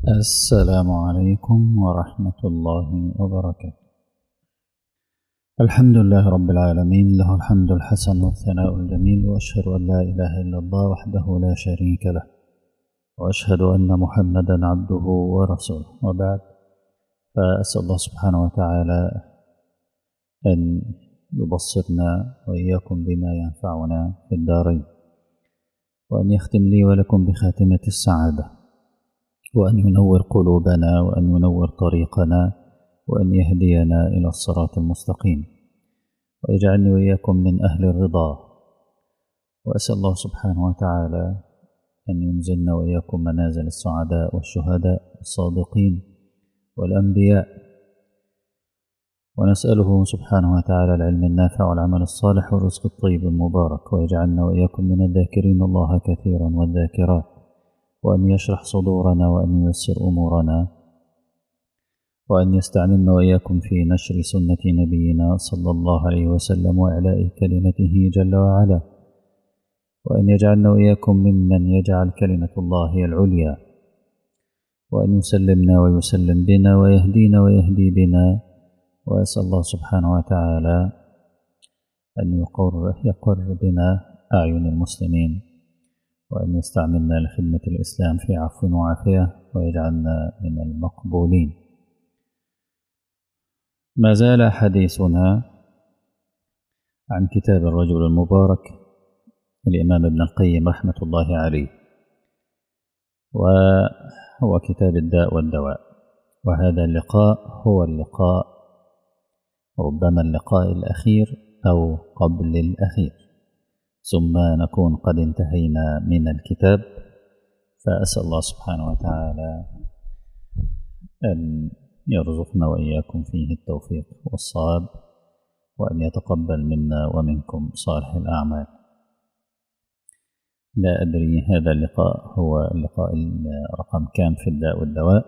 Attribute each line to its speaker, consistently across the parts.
Speaker 1: السلام عليكم ورحمة الله وبركاته الحمد لله رب العالمين له الحمد الحسن والثناء الجميل وأشهد أن لا إله إلا الله وحده لا شريك له وأشهد أن محمدا عبده ورسوله وبعد فأسأل الله سبحانه وتعالى أن يبصرنا وإياكم بما ينفعنا في الدارين وأن يختم لي ولكم بخاتمة السعادة وأن ينور قلوبنا وأن ينور طريقنا وأن يهدينا إلى الصراط المستقيم ويجعلني وإياكم من أهل الرضا وأسأل الله سبحانه وتعالى أن ينزلنا وإياكم منازل السعداء والشهداء والصادقين والأنبياء ونسأله سبحانه وتعالى العلم النافع والعمل الصالح والرزق الطيب المبارك ويجعلنا وإياكم من الذاكرين الله كثيرا والذاكرات وأن يشرح صدورنا وأن ييسر أمورنا وأن يستعملنا وإياكم في نشر سنة نبينا صلى الله عليه وسلم وإعلاء كلمته جل وعلا وأن يجعلنا وإياكم ممن يجعل كلمة الله هي العليا وأن يسلمنا ويسلم بنا ويهدينا ويهدي بنا وأسأل الله سبحانه وتعالى أن يقر, يقر بنا أعين المسلمين وأن يستعملنا لخدمة الإسلام في عفو وعافية ويجعلنا من المقبولين ما زال حديثنا عن كتاب الرجل المبارك الإمام ابن القيم رحمة الله عليه وهو كتاب الداء والدواء وهذا اللقاء هو اللقاء ربما اللقاء الأخير أو قبل الأخير ثم نكون قد انتهينا من الكتاب فأسأل الله سبحانه وتعالى أن يرزقنا وإياكم فيه التوفيق والصواب وأن يتقبل منا ومنكم صالح الأعمال لا أدري هذا اللقاء هو اللقاء رقم كام في الداء والدواء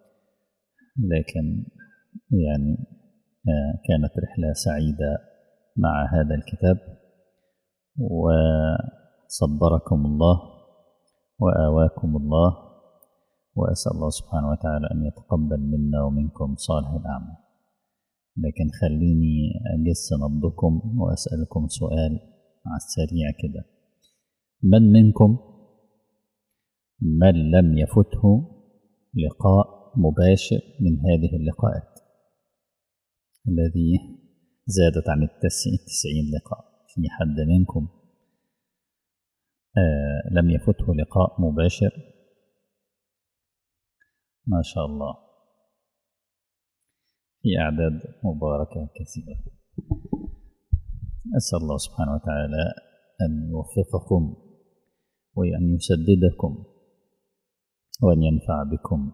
Speaker 1: لكن يعني كانت رحلة سعيدة مع هذا الكتاب وصبركم الله وآواكم الله وأسأل الله سبحانه وتعالى أن يتقبل منا ومنكم صالح الأعمال لكن خليني أجس نبضكم وأسألكم سؤال على السريع كده من منكم من لم يفته لقاء مباشر من هذه اللقاءات الذي زادت عن التسعين لقاء في حد منكم آه لم يفته لقاء مباشر ما شاء الله في أعداد مباركة كثيرة أسأل الله سبحانه وتعالى أن يوفقكم وأن يسددكم وأن ينفع بكم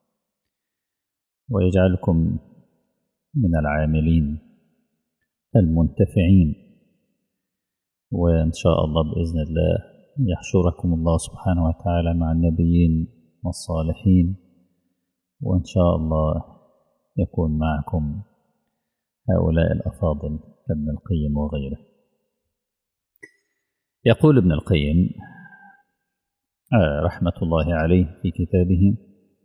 Speaker 1: ويجعلكم من العاملين المنتفعين وإن شاء الله بإذن الله يحشركم الله سبحانه وتعالى مع النبيين والصالحين وإن شاء الله يكون معكم هؤلاء الأفاضل كابن القيم وغيره يقول ابن القيم رحمة الله عليه في كتابه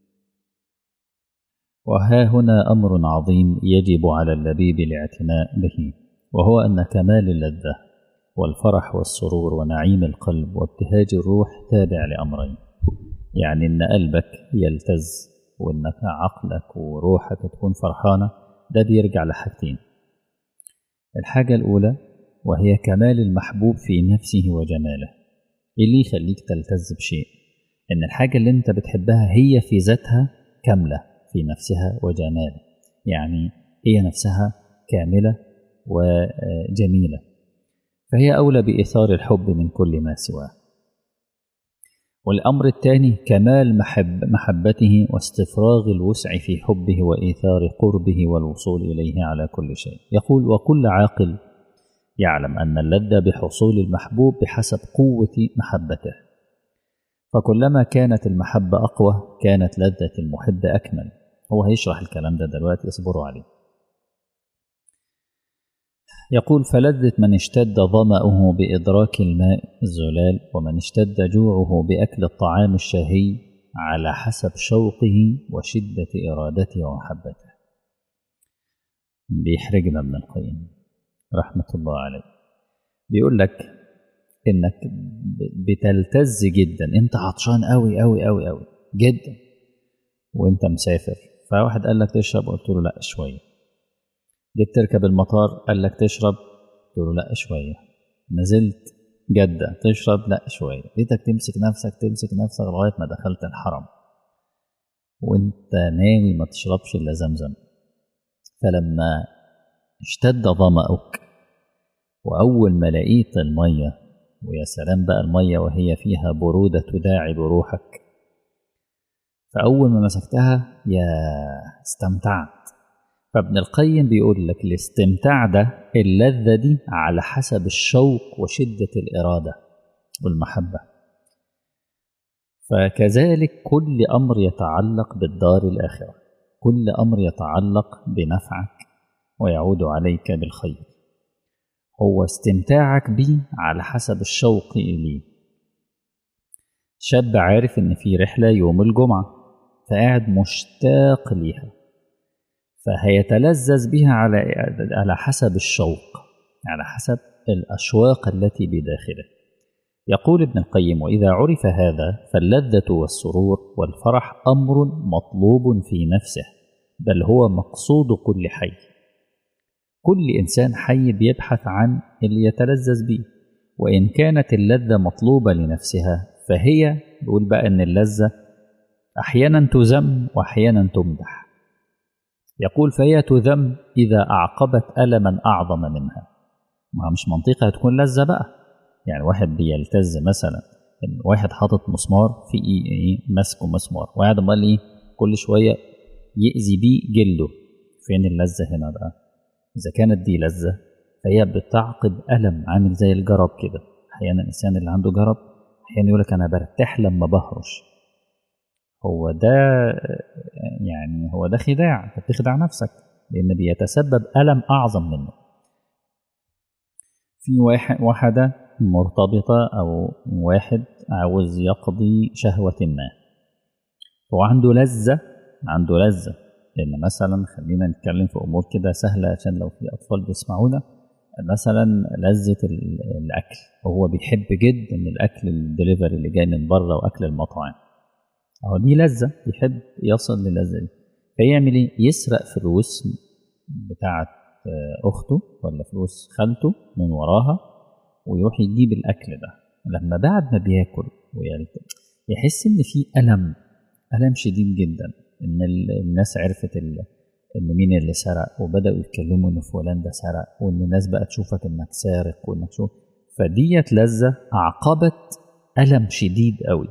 Speaker 1: وها هنا أمر عظيم يجب على اللبيب الاعتناء به وهو أن كمال اللذة والفرح والسرور ونعيم القلب وابتهاج الروح تابع لأمرين يعني إن قلبك يلتز وإنك عقلك وروحك تكون فرحانة ده بيرجع لحاجتين الحاجة الأولى وهي كمال المحبوب في نفسه وجماله اللي يخليك تلتز بشيء إن الحاجة اللي أنت بتحبها هي في ذاتها كاملة في نفسها وجماله يعني هي نفسها كاملة وجميلة فهي أولى بإثار الحب من كل ما سواه والأمر الثاني كمال محب محبته واستفراغ الوسع في حبه وإيثار قربه والوصول إليه على كل شيء يقول وكل عاقل يعلم أن اللذة بحصول المحبوب بحسب قوة محبته فكلما كانت المحبة أقوى كانت لذة المحب أكمل هو هيشرح الكلام ده دلوقتي اصبروا عليه يقول فلذة من اشتد ظمأه بإدراك الماء الزلال ومن اشتد جوعه بأكل الطعام الشهي على حسب شوقه وشدة إرادته ومحبته بيحرجنا ابن القيم رحمة الله عليه بيقول لك إنك بتلتز جدا أنت عطشان أوي أوي أوي أوي جدا وأنت مسافر فواحد قال لك تشرب قلت له لا شوية جيت تركب المطار قال لك تشرب قلت له لا شوية نزلت جدة تشرب لا شوية لقيتك تمسك نفسك تمسك نفسك لغاية ما دخلت الحرم وانت ناوي ما تشربش إلا زمزم فلما اشتد ظمأك وأول ما لقيت المية ويا سلام بقى المية وهي فيها برودة تداعب روحك فأول ما مسكتها يا استمتعت فابن القيم بيقول لك الاستمتاع ده اللذة دي على حسب الشوق وشدة الإرادة والمحبة فكذلك كل أمر يتعلق بالدار الآخرة كل أمر يتعلق بنفعك ويعود عليك بالخير هو استمتاعك به على حسب الشوق إليه شاب عارف إن في رحلة يوم الجمعة فقاعد مشتاق ليها فهيتلذذ بها على على حسب الشوق على حسب الأشواق التي بداخله يقول ابن القيم وإذا عرف هذا فاللذة والسرور والفرح أمر مطلوب في نفسه بل هو مقصود كل حي كل إنسان حي بيبحث عن اللي يتلذذ به وإن كانت اللذة مطلوبة لنفسها فهي بيقول بقى إن اللذة أحيانا تذم وأحيانا تمدح يقول فهي تذم إذا أعقبت ألما أعظم منها ما مش منطقة هتكون لذة بقى يعني واحد بيلتز مثلا إن واحد حاطط مسمار في إيه, إيه ماسكه مسمار وقاعد أمال إيه كل شوية يأذي بيه جلده فين اللذة هنا بقى إذا كانت دي لذة فهي بتعقب ألم عامل زي الجرب كده أحيانا الإنسان اللي عنده جرب أحيانا يقول لك أنا برتاح لما بهرش هو ده يعني هو ده خداع انت بتخدع نفسك لان بيتسبب الم اعظم منه في واحد واحده مرتبطه او واحد عاوز يقضي شهوه ما هو عنده لذه عنده لذه لان مثلا خلينا نتكلم في امور كده سهله عشان لو في اطفال بيسمعونا مثلا لذه الاكل وهو بيحب جدا الاكل الدليفري اللي جاي من بره واكل المطاعم اهو دي لذة يحب يصل للذة دي فيعمل ايه؟ يسرق فلوس بتاعة أخته ولا فلوس خالته من وراها ويروح يجيب الأكل ده لما بعد ما بياكل ويلتم يحس إن في ألم ألم شديد جدا إن الناس عرفت إن مين اللي سرق وبدأوا يتكلموا إن فلان ده سرق وإن الناس بقى تشوفك إنك سارق وإنك شوف فديت لذة أعقبت ألم شديد قوي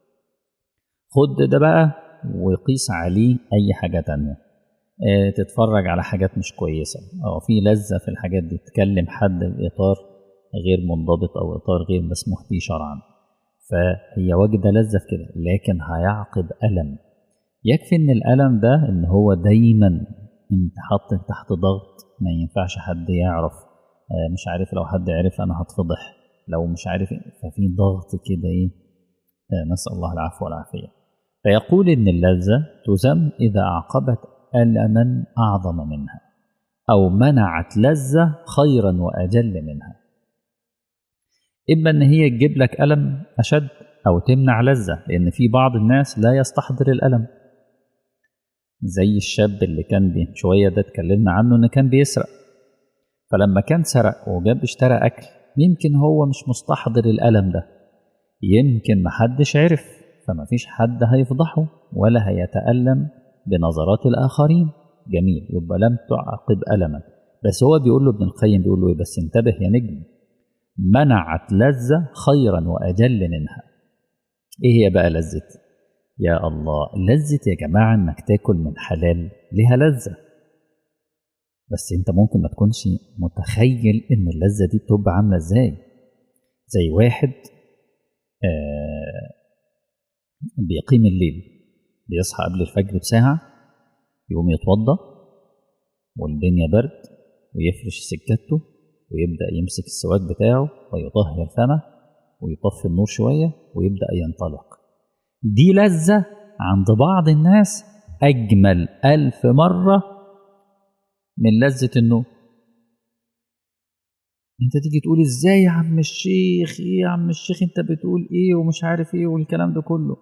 Speaker 1: خد ده بقى وقيس عليه أي حاجة تانية اه تتفرج على حاجات مش كويسة أو في لذة في الحاجات دي تكلم حد في إطار غير منضبط أو إطار غير مسموح به شرعا فهي واجدة لذة في كده لكن هيعقب ألم يكفي إن الألم ده إن هو دايما أنت حاط تحت ضغط ما ينفعش حد يعرف اه مش عارف لو حد عرف أنا هتفضح لو مش عارف ففي ضغط كده إيه اه نسأل الله العفو والعافية فيقول إن اللذة تذم إذا أعقبت ألما أعظم منها أو منعت لذة خيرا وأجل منها إما إن هي تجيب لك ألم أشد أو تمنع لذة لأن في بعض الناس لا يستحضر الألم زي الشاب اللي كان بي شوية ده اتكلمنا عنه إن كان بيسرق فلما كان سرق وجاب اشترى أكل يمكن هو مش مستحضر الألم ده يمكن محدش عرف فما فيش حد هيفضحه ولا هيتألم بنظرات الآخرين جميل يبقى لم تعقب ألما بس هو بيقول له ابن القيم بيقول له بس انتبه يا نجم منعت لذة خيرا وأجل منها إيه هي بقى لذة يا الله لذة يا جماعة إنك تاكل من حلال لها لذة بس انت ممكن ما تكونش متخيل ان اللذة دي بتبقى عاملة ازاي زي واحد آه بيقيم الليل بيصحى قبل الفجر بساعة يقوم يتوضى والدنيا برد ويفرش سكته ويبدأ يمسك السواك بتاعه ويطهر فمه ويطفي النور شوية ويبدأ ينطلق دي لذة عند بعض الناس أجمل ألف مرة من لذة النوم انت تيجي تقول ازاي يا عم الشيخ ايه يا عم الشيخ انت بتقول ايه ومش عارف ايه والكلام ده كله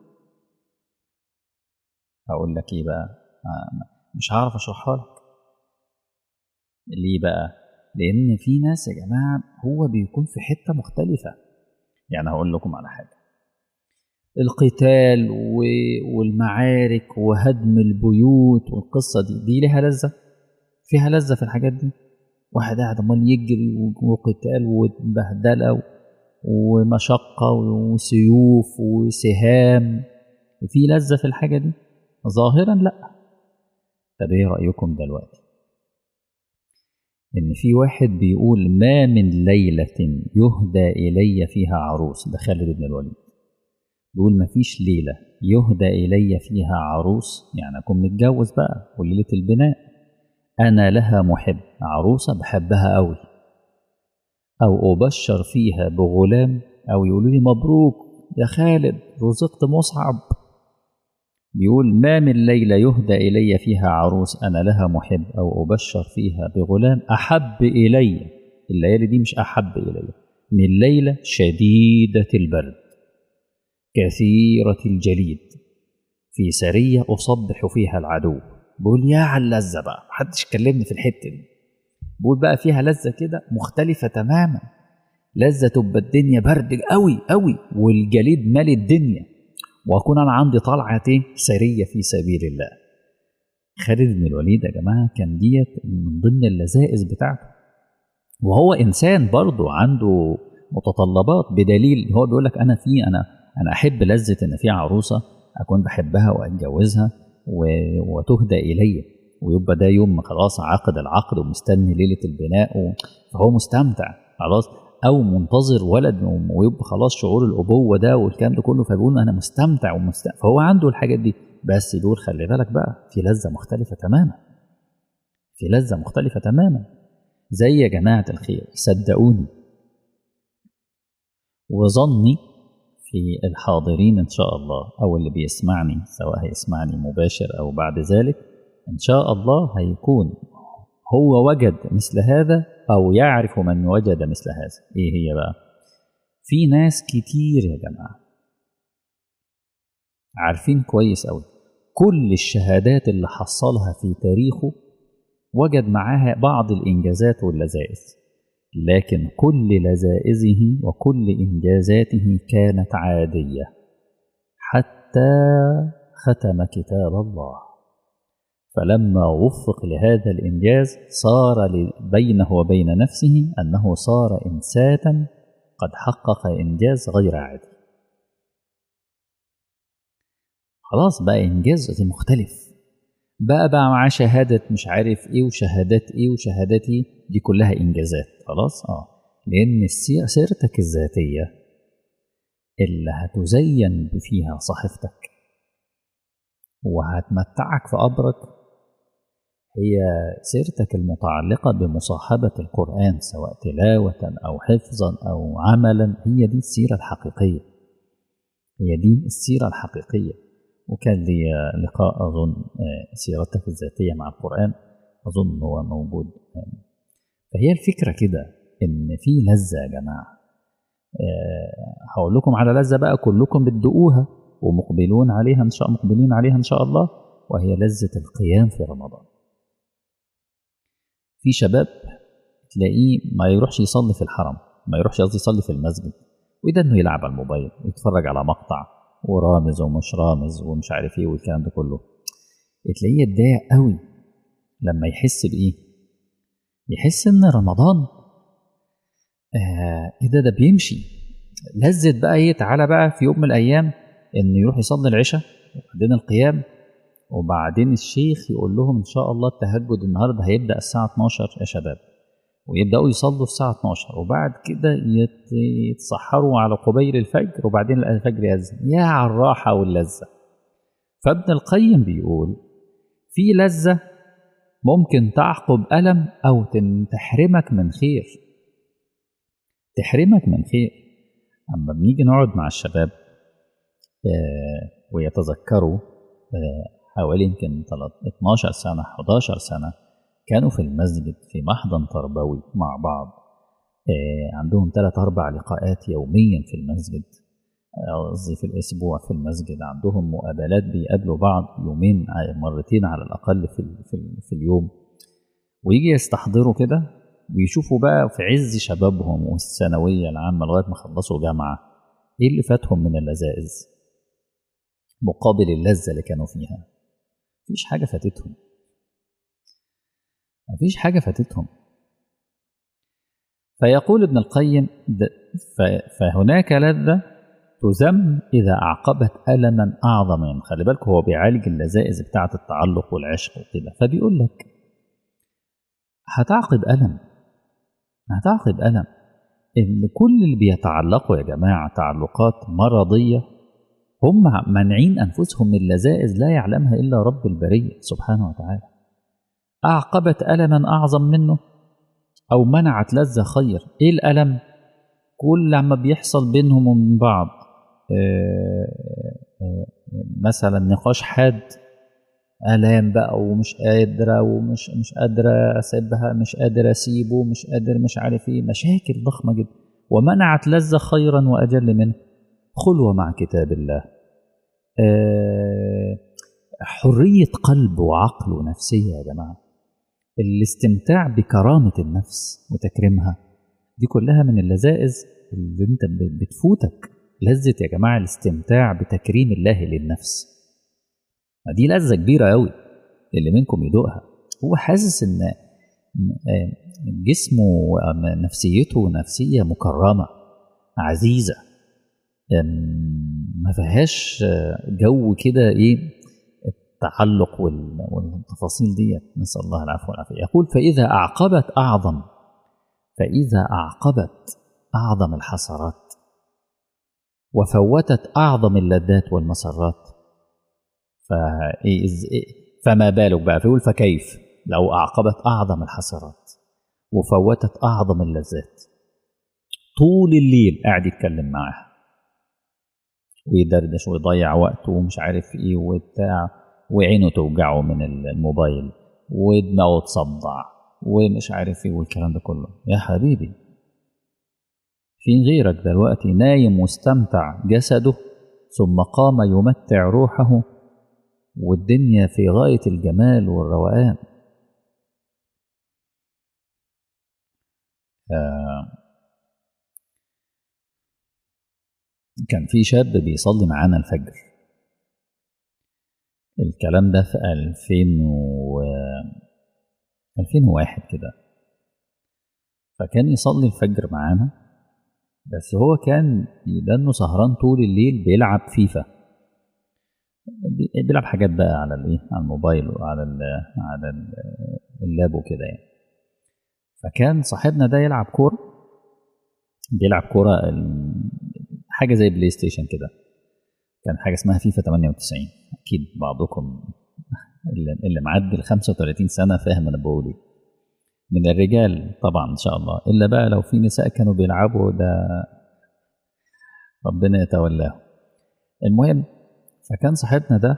Speaker 1: هقول لك ايه بقى آه مش هعرف اشرحها لك ليه بقى لان في ناس يا جماعه هو بيكون في حته مختلفه يعني هقول لكم على حاجه القتال والمعارك وهدم البيوت والقصه دي دي ليها لذه فيها لذه في الحاجات دي واحد قاعد عمال يجري وقتال وبهدله ومشقه وسيوف وسهام في لذه في الحاجه دي ظاهرا لا طب ايه رايكم دلوقتي ان في واحد بيقول ما من ليله يهدى الي فيها عروس ده خالد بن الوليد بيقول ما فيش ليله يهدى الي فيها عروس يعني اكون متجوز بقى وليله البناء انا لها محب عروسه بحبها قوي او ابشر فيها بغلام او يقولوا لي مبروك يا خالد رزقت مصعب بيقول ما من ليلة يهدى إلي فيها عروس أنا لها محب أو أبشر فيها بغلام أحب إلي الليالي دي مش أحب إلي من ليلة شديدة البرد كثيرة الجليد في سرية أصبح فيها العدو بقول يا على اللذة بقى محدش كلمني في الحتة دي بقول بقى فيها لذة كده مختلفة تماما لذة تبقى الدنيا برد قوي قوي والجليد مالي الدنيا واكون انا عندي طلعه سريه في سبيل الله خالد بن الوليد يا جماعه كان ديت من ضمن اللذائذ بتاعته وهو انسان برضه عنده متطلبات بدليل هو بيقول لك انا في انا انا احب لذه ان في عروسه اكون بحبها واتجوزها وتهدى الي ويبقى ده يوم خلاص عقد العقد ومستني ليله البناء فهو مستمتع خلاص او منتظر ولد ويبقى خلاص شعور الابوه ده والكلام ده كله فبيقول انا مستمتع ومستمتع فهو عنده الحاجات دي بس بيقول خلي بالك بقى في لذه مختلفه تماما في لذه مختلفه تماما زي يا جماعه الخير صدقوني وظني في الحاضرين ان شاء الله او اللي بيسمعني سواء هيسمعني مباشر او بعد ذلك ان شاء الله هيكون هو وجد مثل هذا أو يعرف من وجد مثل هذا إيه هي بقى في ناس كتير يا جماعة عارفين كويس أوي كل الشهادات اللي حصلها في تاريخه وجد معاها بعض الإنجازات واللذائذ لكن كل لذائذه وكل إنجازاته كانت عادية حتى ختم كتاب الله فلما وفق لهذا الإنجاز صار بينه وبين نفسه أنه صار إنسانا قد حقق إنجاز غير عادي خلاص بقى إنجاز مختلف بقى بقى معاه شهادة مش عارف إيه وشهادات إيه وشهادات إيه دي كلها إنجازات خلاص آه لأن سيرتك الذاتية اللي هتزين فيها صحيفتك وهتمتعك في قبرك هي سيرتك المتعلقة بمصاحبة القرآن سواء تلاوة أو حفظا أو عملا هي دي السيرة الحقيقية هي دي السيرة الحقيقية وكان لي لقاء أظن سيرتك الذاتية مع القرآن أظن هو موجود فهي الفكرة كده إن في لذة يا جماعة هقول لكم على لذة بقى كلكم بتدوقوها ومقبلون عليها إن شاء مقبلين عليها إن شاء الله وهي لذة القيام في رمضان في شباب تلاقيه ما يروحش يصلي في الحرم ما يروحش قصدي يصلي في المسجد وده انه يلعب على الموبايل ويتفرج على مقطع ورامز ومش رامز ومش عارف ايه والكلام ده كله تلاقيه يتضايق قوي لما يحس بايه يحس ان رمضان آه ايه ده ده بيمشي لذة بقى ايه تعالى بقى في يوم من الايام انه يروح يصلي العشاء وبعدين القيام وبعدين الشيخ يقول لهم ان شاء الله التهجد النهارده هيبدا الساعه 12 يا شباب ويبداوا يصلوا الساعه 12 وبعد كده يتسحروا على قبيل الفجر وبعدين الفجر يأذن يا على الراحه واللذه فابن القيم بيقول في لذه ممكن تعقب الم او تحرمك من خير تحرمك من خير اما بنيجي نقعد مع الشباب ويتذكروا حوالي يمكن 12 سنة 11 سنة كانوا في المسجد في محضن تربوي مع بعض عندهم ثلاث أربع لقاءات يوميا في المسجد قصدي في الأسبوع في المسجد عندهم مقابلات بيقابلوا بعض يومين مرتين على الأقل في, في, في اليوم ويجي يستحضروا كده ويشوفوا بقى في عز شبابهم والثانوية العامة لغاية ما خلصوا جامعة إيه اللي فاتهم من اللذائذ مقابل اللذة اللي كانوا فيها مفيش حاجة فاتتهم مفيش حاجة فاتتهم فيقول ابن القيم فهناك لذة تذم إذا أعقبت ألما أعظم من خلي بالك هو بيعالج اللذائذ بتاعة التعلق والعشق وكده فبيقول لك هتعقب ألم هتعقب ألم إن كل اللي بيتعلقوا يا جماعة تعلقات مرضية هم مانعين أنفسهم من لذائذ لا يعلمها إلا رب البرية سبحانه وتعالى أعقبت ألما أعظم منه أو منعت لذة خير إيه الألم؟ كل لما بيحصل بينهم ومن بعض مثلا نقاش حاد آلام بقى ومش قادرة ومش مش قادرة أسيبها مش قادر أسيبه مش قادر مش عارف إيه مشاكل ضخمة جدا ومنعت لذة خيرا وأجل منه خلوة مع كتاب الله حرية قلب وعقل ونفسية يا جماعة الاستمتاع بكرامة النفس وتكريمها دي كلها من اللذائذ اللي انت بتفوتك لذة يا جماعة الاستمتاع بتكريم الله للنفس دي لذة كبيرة قوي اللي منكم يدوقها هو حاسس ان جسمه نفسيته نفسية مكرمة عزيزة ما فيهاش جو كده ايه التعلق والتفاصيل ديت نسأل الله العفو والعافية يقول فإذا أعقبت أعظم فإذا أعقبت أعظم الحسرات وفوتت أعظم اللذات والمسرات فما بالك بقى فيقول فكيف لو أعقبت أعظم الحسرات وفوتت أعظم اللذات طول الليل قاعد يتكلم معاها ويدردش ويضيع وقته ومش عارف ايه وبتاع وعينه توجعه من الموبايل ودماغه تصدع ومش عارف ايه والكلام ده كله يا حبيبي في غيرك دلوقتي نايم مستمتع جسده ثم قام يمتع روحه والدنيا في غاية الجمال والروقان آه كان في شاب بيصلي معانا الفجر الكلام ده في 2000 و 2001 كده فكان يصلي الفجر معانا بس هو كان لانه سهران طول الليل بيلعب فيفا بيلعب حاجات بقى على الايه على الموبايل وعلى ال على ال اللاب وكده يعني فكان صاحبنا ده يلعب كوره بيلعب كوره حاجه زي بلاي ستيشن كده كان حاجه اسمها فيفا 98 اكيد بعضكم اللي, اللي معدي ال 35 سنه فاهم انا بقول ايه من الرجال طبعا ان شاء الله الا بقى لو في نساء كانوا بيلعبوا ده ربنا يتولاه المهم فكان صاحبنا ده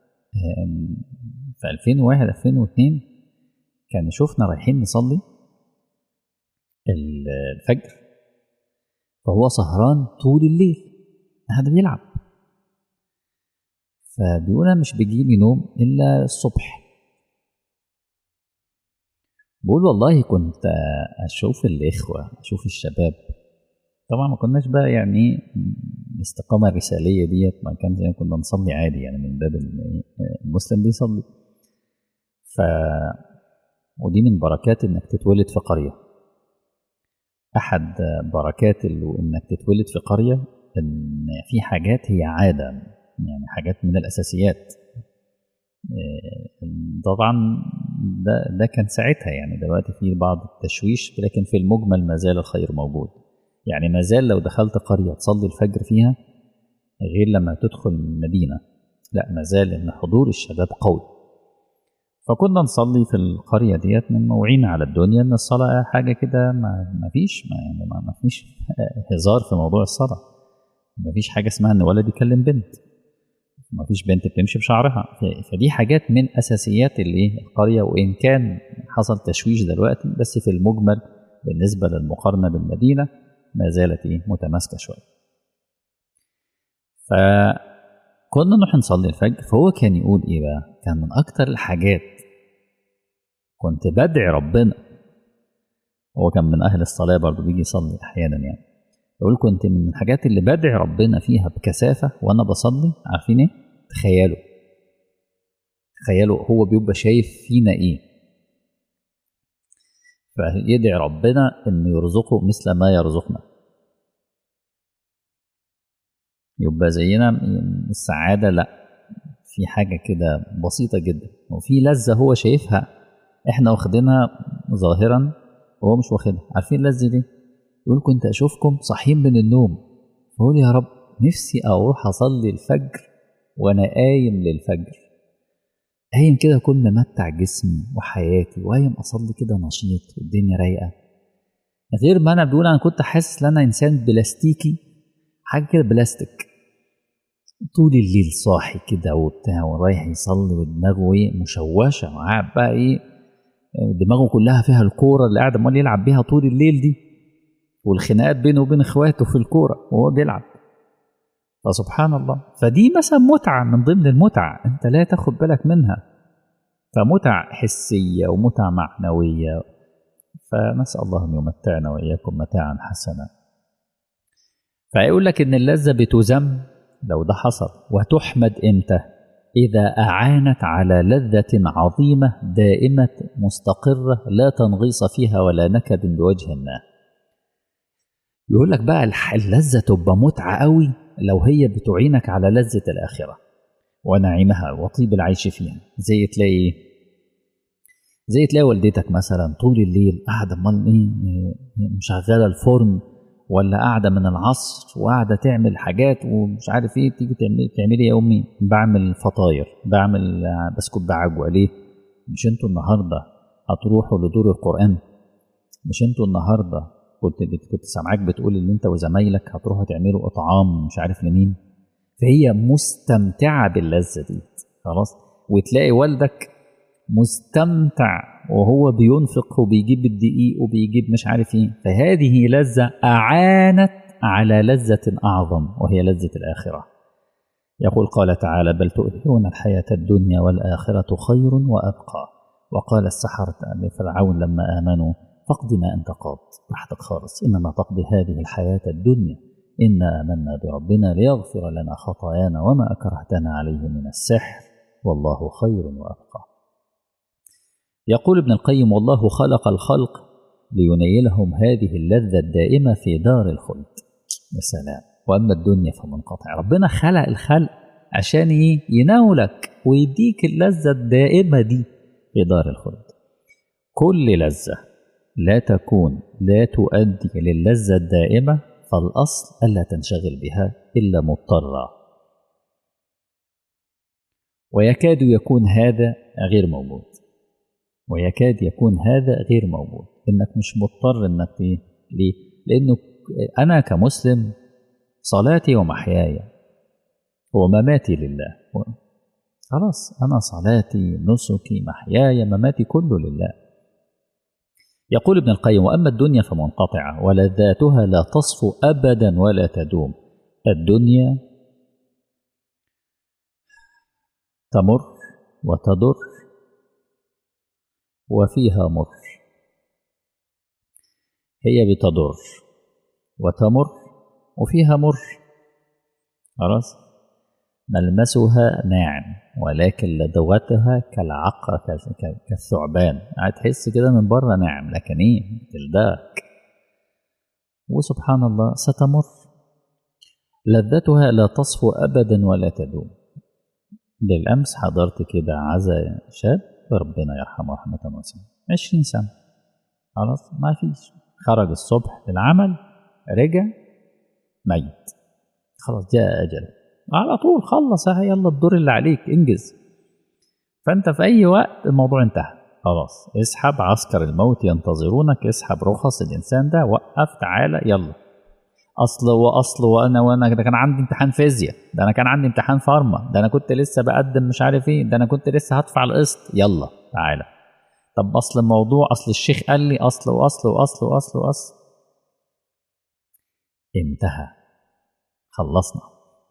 Speaker 1: في 2001 2002 كان شفنا رايحين نصلي الفجر فهو سهران طول الليل هذا بيلعب فبيقول انا مش بيجيلي نوم الا الصبح بقول والله كنت اشوف الاخوه اشوف الشباب طبعا ما كناش بقى يعني الاستقامه الرساليه ديت ما كان زي كنا نصلي عادي يعني من باب المسلم بيصلي ف ودي من بركات انك تتولد في قريه احد بركات انك تتولد في قريه ان في حاجات هي عاده يعني حاجات من الاساسيات طبعا ده ده كان ساعتها يعني دلوقتي في بعض التشويش لكن في المجمل ما زال الخير موجود يعني ما زال لو دخلت قريه تصلي الفجر فيها غير لما تدخل مدينه لا ما زال ان حضور الشباب قوي فكنا نصلي في القريه ديت من موعين على الدنيا ان الصلاه حاجه كده ما, ما فيش ما, يعني ما, ما فيش هزار في موضوع الصلاه ما فيش حاجه اسمها ان ولد يكلم بنت ما فيش بنت بتمشي بشعرها ف- فدي حاجات من اساسيات الايه القريه وان كان حصل تشويش دلوقتي بس في المجمل بالنسبه للمقارنه بالمدينه ما زالت ايه متماسكه شويه فكنا نروح نصلي الفجر فهو كان يقول ايه بقى كان من اكتر الحاجات كنت بدعي ربنا هو كان من اهل الصلاه برضه بيجي يصلي احيانا يعني يقول كنت من الحاجات اللي بدعي ربنا فيها بكثافه وانا بصلي عارفين ايه تخيلوا تخيلوا هو بيبقى شايف فينا ايه فيدعي ربنا انه يرزقه مثل ما يرزقنا يبقى زينا السعادة لا في حاجة كده بسيطة جدا وفي لذة هو شايفها احنا واخدينها ظاهرا وهو مش واخدها عارفين اللذة دي يقول كنت اشوفكم صاحيين من النوم فقول يا رب نفسي اروح اصلي الفجر وانا قايم للفجر قايم كده اكون ممتع جسمي وحياتي وقايم اصلي كده نشيط والدنيا رايقه غير ما انا بقول انا كنت حاسس ان انا انسان بلاستيكي حاجه كده بلاستيك طول الليل صاحي كده وبتاع ورايح يصلي ودماغه ايه مشوشه وقاعد بقى ايه دماغه كلها فيها الكوره اللي قاعد امال يلعب بيها طول الليل دي والخناقات بينه وبين اخواته في الكوره وهو بيلعب فسبحان الله فدي مثلا متعه من ضمن المتع انت لا تاخد بالك منها فمتع حسيه ومتع معنويه فنسال الله ان يمتعنا واياكم متاعا حسنا فيقول لك ان اللذه بتذم لو ده حصل وتحمد امتى اذا اعانت على لذه عظيمه دائمه مستقره لا تنغيص فيها ولا نكد بوجه ما يقول لك بقى اللذه تبقى متعه قوي لو هي بتعينك على لذه الاخره ونعيمها وطيب العيش فيها زي تلاقي زي تلاقي والدتك مثلا طول الليل قاعده امال ايه مشغله الفرن ولا قاعده من العصر وقاعده تعمل حاجات ومش عارف ايه تيجي تعملي تعملي يا امي بعمل فطاير بعمل بسكت بعجوه ليه مش انتوا النهارده هتروحوا لدور القران مش انتوا النهارده كنت كنت سامعاك بتقول ان انت وزمايلك هتروحوا تعملوا اطعام مش عارف لمين فهي مستمتعه باللذه دي خلاص وتلاقي والدك مستمتع وهو بينفق وبيجيب الدقيق وبيجيب مش عارف ايه فهذه لذة أعانت على لذة أعظم وهي لذة الآخرة يقول قال تعالى بل تؤثرون الحياة الدنيا والآخرة خير وأبقى وقال السحرة لفرعون لما آمنوا فاقض ما أنت قاض راحتك خالص إنما تقضي هذه الحياة الدنيا إنا آمنا بربنا ليغفر لنا خطايانا وما أكرهتنا عليه من السحر والله خير وأبقى يقول ابن القيم والله خلق الخلق لينيلهم هذه اللذة الدائمة في دار الخلد يا سلام وأما الدنيا فمنقطع ربنا خلق الخلق عشان يناولك ويديك اللذة الدائمة دي في دار الخلد كل لذة لا تكون لا تؤدي للذة الدائمة فالأصل ألا تنشغل بها إلا مضطرا ويكاد يكون هذا غير موجود ويكاد يكون هذا غير موجود انك مش مضطر انك ايه ليه لانه انا كمسلم صلاتي ومحياي ومماتي لله خلاص انا صلاتي نسكي محياي مماتي كله لله يقول ابن القيم واما الدنيا فمنقطعه ولذاتها لا تصفو ابدا ولا تدوم الدنيا تمر وتضر وفيها مر هي بتضر وتمر وفيها مر خلاص ملمسها ناعم ولكن لدغتها كالعقرة كالثعبان هتحس كده من بره ناعم لكن ايه تلدغك وسبحان الله ستمر لذتها لا تصفو ابدا ولا تدوم بالامس حضرت كده عزا شاب ربنا يرحمه رحمة واسعة 20 سنة خلاص ما فيش خرج الصبح للعمل رجع ميت خلاص جاء أجل على طول خلص يلا الدور اللي عليك انجز فأنت في أي وقت الموضوع انتهى خلاص اسحب عسكر الموت ينتظرونك اسحب رخص الإنسان ده وقف تعالى يلا اصل واصل وانا وانا ده كان عندي امتحان فيزياء ده انا كان عندي امتحان فارما ده انا كنت لسه بقدم مش عارف ايه ده انا كنت لسه هدفع القسط يلا تعالى طب اصل الموضوع اصل الشيخ قال لي اصل واصل واصل واصل واصل انتهى خلصنا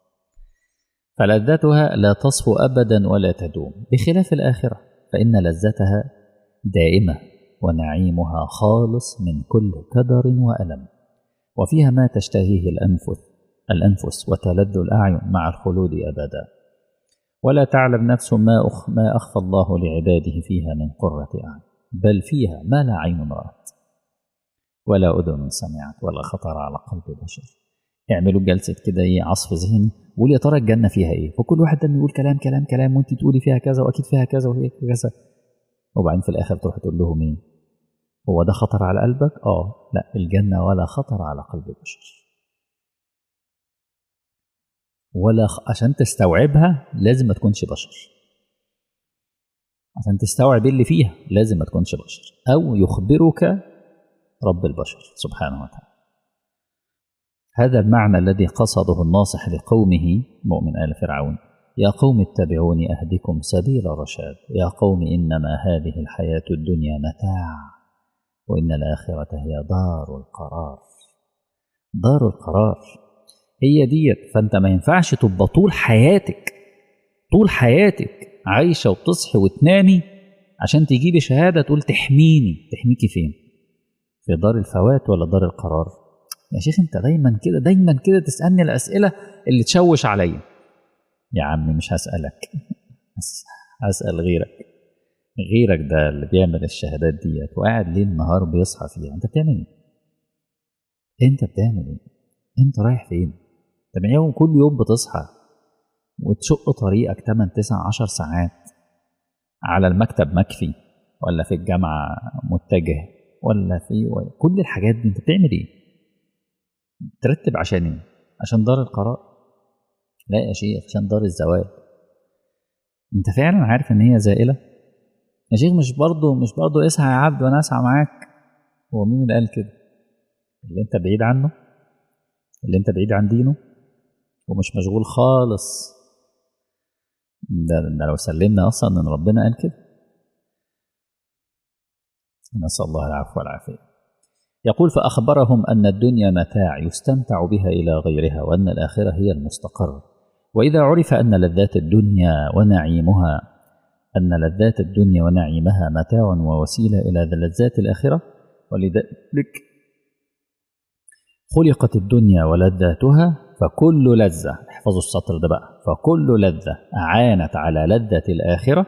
Speaker 1: فلذتها لا تصفو ابدا ولا تدوم بخلاف الاخره فان لذتها دائمه ونعيمها خالص من كل كدر والم وفيها ما تشتهيه الانفس الانفس وتلذ الاعين مع الخلود ابدا ولا تعلم نفس ما أخ ما اخفى الله لعباده فيها من قره اعين بل فيها ما لا عين رات ولا اذن سمعت ولا خطر على قلب بشر اعملوا جلسه كده ايه عصف ذهني وقول يا ترى الجنه فيها ايه فكل واحد ده يقول كلام كلام كلام وانت تقولي فيها كذا واكيد فيها كذا وهي كذا وبعدين في الاخر تروح تقول لهم ايه هو ده خطر على قلبك اه لا الجنه ولا خطر على قلب بشر ولا خ... عشان تستوعبها لازم ما تكونش بشر عشان تستوعب اللي فيها لازم ما تكونش بشر او يخبرك رب البشر سبحانه وتعالى هذا المعنى الذي قصده الناصح لقومه مؤمن آل فرعون يا قوم اتبعوني أهدكم سبيل الرشاد يا قوم إنما هذه الحياة الدنيا متاع وإن الآخرة هي دار القرار دار القرار هي ديت فأنت ما ينفعش تبقى طول حياتك طول حياتك عايشة وتصحي وتنامي عشان تجيبي شهادة تقول تحميني تحميكي فين في دار الفوات ولا دار القرار يا شيخ انت دايما كده دايما كده تسالني الاسئله اللي تشوش عليا يا عمي مش هسالك هسال غيرك غيرك ده اللي بيعمل الشهادات ديت وقاعد ليل نهار بيصحى فيها انت بتعمل ايه انت بتعمل ايه انت رايح فين طب يوم كل يوم بتصحى وتشق طريقك 8 9 10 ساعات على المكتب مكفي ولا في الجامعه متجه ولا في كل الحاجات دي انت بتعمل ايه ترتب عشان ايه؟ عشان دار القرار لا يا شيخ عشان دار الزوال انت فعلا عارف ان هي زائله يا شيخ مش برضه مش برضه اسعى يا عبد وانا اسعى معاك هو مين اللي قال كده اللي انت بعيد عنه اللي انت بعيد عن دينه ومش مشغول خالص ده, ده لو سلمنا اصلا ان ربنا قال كده نسال الله العفو والعافيه يقول فأخبرهم أن الدنيا متاع يستمتع بها إلى غيرها وأن الآخرة هي المستقر وإذا عرف أن لذات الدنيا ونعيمها أن لذات الدنيا ونعيمها متاع ووسيلة إلى لذات الآخرة ولذلك خلقت الدنيا ولذاتها فكل لذة احفظوا السطر ده بقى فكل لذة أعانت على لذة الآخرة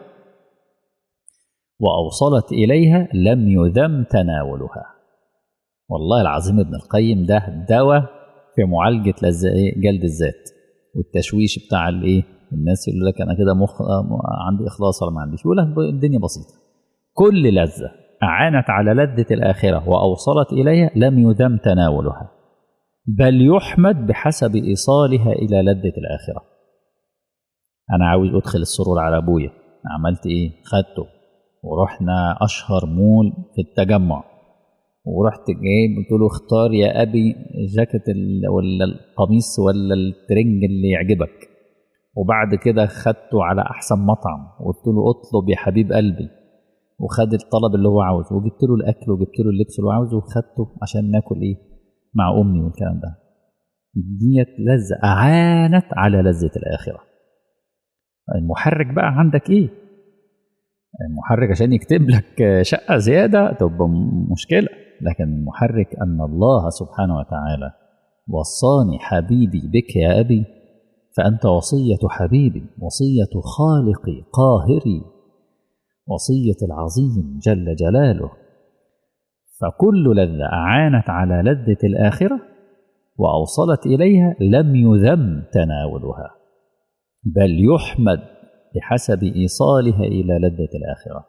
Speaker 1: وأوصلت إليها لم يذم تناولها والله العظيم ابن القيم ده دواء في معالجه لز... جلد الذات والتشويش بتاع الايه الناس يقول لك انا كده مخ عندي اخلاص ولا ما عنديش يقول لك الدنيا بسيطه كل لذه اعانت على لذه الاخره واوصلت اليها لم يذم تناولها بل يحمد بحسب ايصالها الى لذه الاخره انا عاوز ادخل السرور على ابويا عملت ايه خدته ورحنا اشهر مول في التجمع ورحت جايب قلت له اختار يا ابي الجاكيت ولا القميص ولا الترنج اللي يعجبك وبعد كده خدته على احسن مطعم وقلت له اطلب يا حبيب قلبي وخد الطلب اللي هو عاوزه وجبت له الاكل وجبت له اللبس اللي هو عاوزه وخدته عشان ناكل ايه مع امي والكلام ده ديت لذة أعانت على لذة الآخرة المحرك بقى عندك إيه؟ المحرك عشان يكتب لك شقة زيادة تبقى مشكلة لكن المحرك أن الله سبحانه وتعالى وصاني حبيبي بك يا أبي فأنت وصية حبيبي وصية خالقي قاهري وصية العظيم جل جلاله فكل لذة أعانت على لذة الآخرة وأوصلت إليها لم يذم تناولها بل يحمد بحسب إيصالها إلى لذة الآخرة